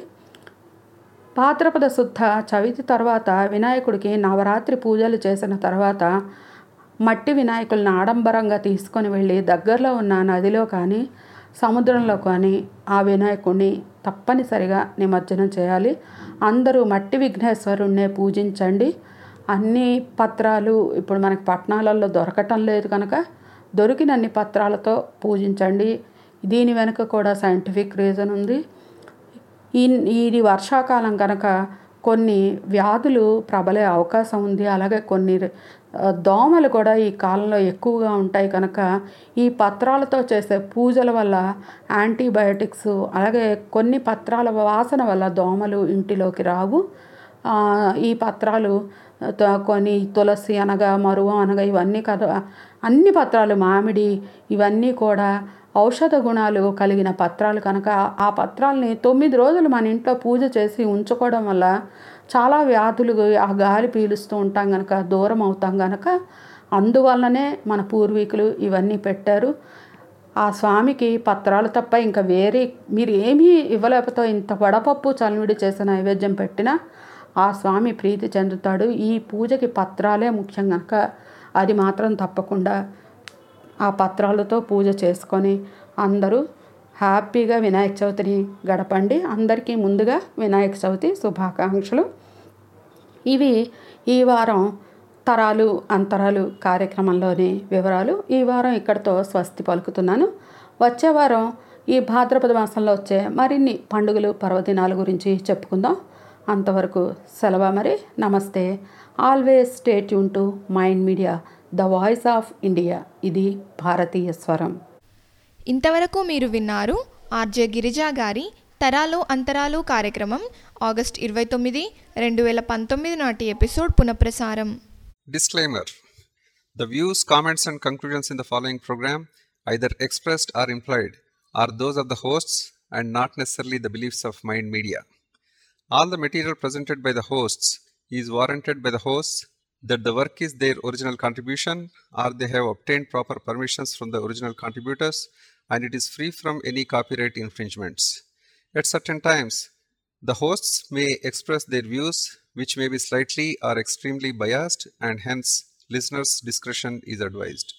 భాద్రపద శుద్ధ చవితి తర్వాత వినాయకుడికి నవరాత్రి పూజలు చేసిన తర్వాత మట్టి వినాయకులను ఆడంబరంగా తీసుకొని వెళ్ళి దగ్గరలో ఉన్న నదిలో కానీ సముద్రంలో కానీ ఆ వినాయకుడిని తప్పనిసరిగా నిమజ్జనం చేయాలి అందరూ మట్టి విఘ్నేశ్వరుణ్ణే పూజించండి అన్ని పత్రాలు ఇప్పుడు మనకి పట్టణాలలో దొరకటం లేదు కనుక దొరికినన్ని పత్రాలతో పూజించండి దీని వెనుక కూడా సైంటిఫిక్ రీజన్ ఉంది ఈ ఇది వర్షాకాలం కనుక కొన్ని వ్యాధులు ప్రబలే అవకాశం ఉంది అలాగే కొన్ని ఆ, దోమలు కూడా ఈ కాలంలో ఎక్కువగా ఉంటాయి కనుక ఈ పత్రాలతో చేసే పూజల వల్ల యాంటీబయాటిక్స్ అలాగే కొన్ని పత్రాల వాసన వల్ల దోమలు ఇంటిలోకి రావు ఆ, ఈ పత్రాలు త- కొన్ని తులసి అనగా మరువం అనగా ఇవన్నీ కదా అన్ని పత్రాలు మామిడి ఇవన్నీ కూడా ఔషధ గుణాలు కలిగిన పత్రాలు కనుక ఆ పత్రాలని తొమ్మిది రోజులు మన ఇంట్లో పూజ చేసి ఉంచుకోవడం వల్ల చాలా వ్యాధులు ఆ గాలి పీలుస్తూ ఉంటాం కనుక దూరం అవుతాం కనుక అందువల్లనే మన పూర్వీకులు ఇవన్నీ పెట్టారు ఆ స్వామికి పత్రాలు తప్ప ఇంకా వేరే మీరు ఏమీ ఇవ్వలేకపోతే ఇంత వడపప్పు చలివిడి చేసిన నైవేద్యం పెట్టినా ఆ స్వామి ప్రీతి చెందుతాడు ఈ పూజకి పత్రాలే ముఖ్యం కనుక అది మాత్రం తప్పకుండా ఆ పత్రాలతో పూజ చేసుకొని అందరూ హ్యాపీగా వినాయక చవితిని గడపండి అందరికీ ముందుగా వినాయక చవితి శుభాకాంక్షలు ఇవి ఈ వారం తరాలు అంతరాలు కార్యక్రమంలోని వివరాలు ఈ వారం ఇక్కడితో స్వస్తి పలుకుతున్నాను వచ్చే వారం ఈ భాద్రపద మాసంలో వచ్చే మరిన్ని పండుగలు పర్వదినాల గురించి చెప్పుకుందాం అంతవరకు సెలవు మరి నమస్తే always stay tune to Mind Media the voice of India ఇది భారతీయ స్వరం ఇంతవరకు మీరు విన్నారు ఆర్జే గిరిజా గారి తరాలు అంతరాలు కార్యక్రమం ఆగస్ట్ ఇరవై తొమ్మిది రెండు వేల పంతొమ్మిది నాటి ఎపిసోడ్ పునఃప్రసారం Disclaimer The views, comments, and conclusions in the following program, either expressed or implied, are those of the hosts and not necessarily the beliefs of Mind Media. All the material presented by the hosts is warranted by the hosts that the work is their original contribution or they have obtained proper permissions from the original contributors and it is free from any copyright infringements. At certain times, the hosts may express their views, which may be slightly or extremely biased, and hence listeners' discretion is advised.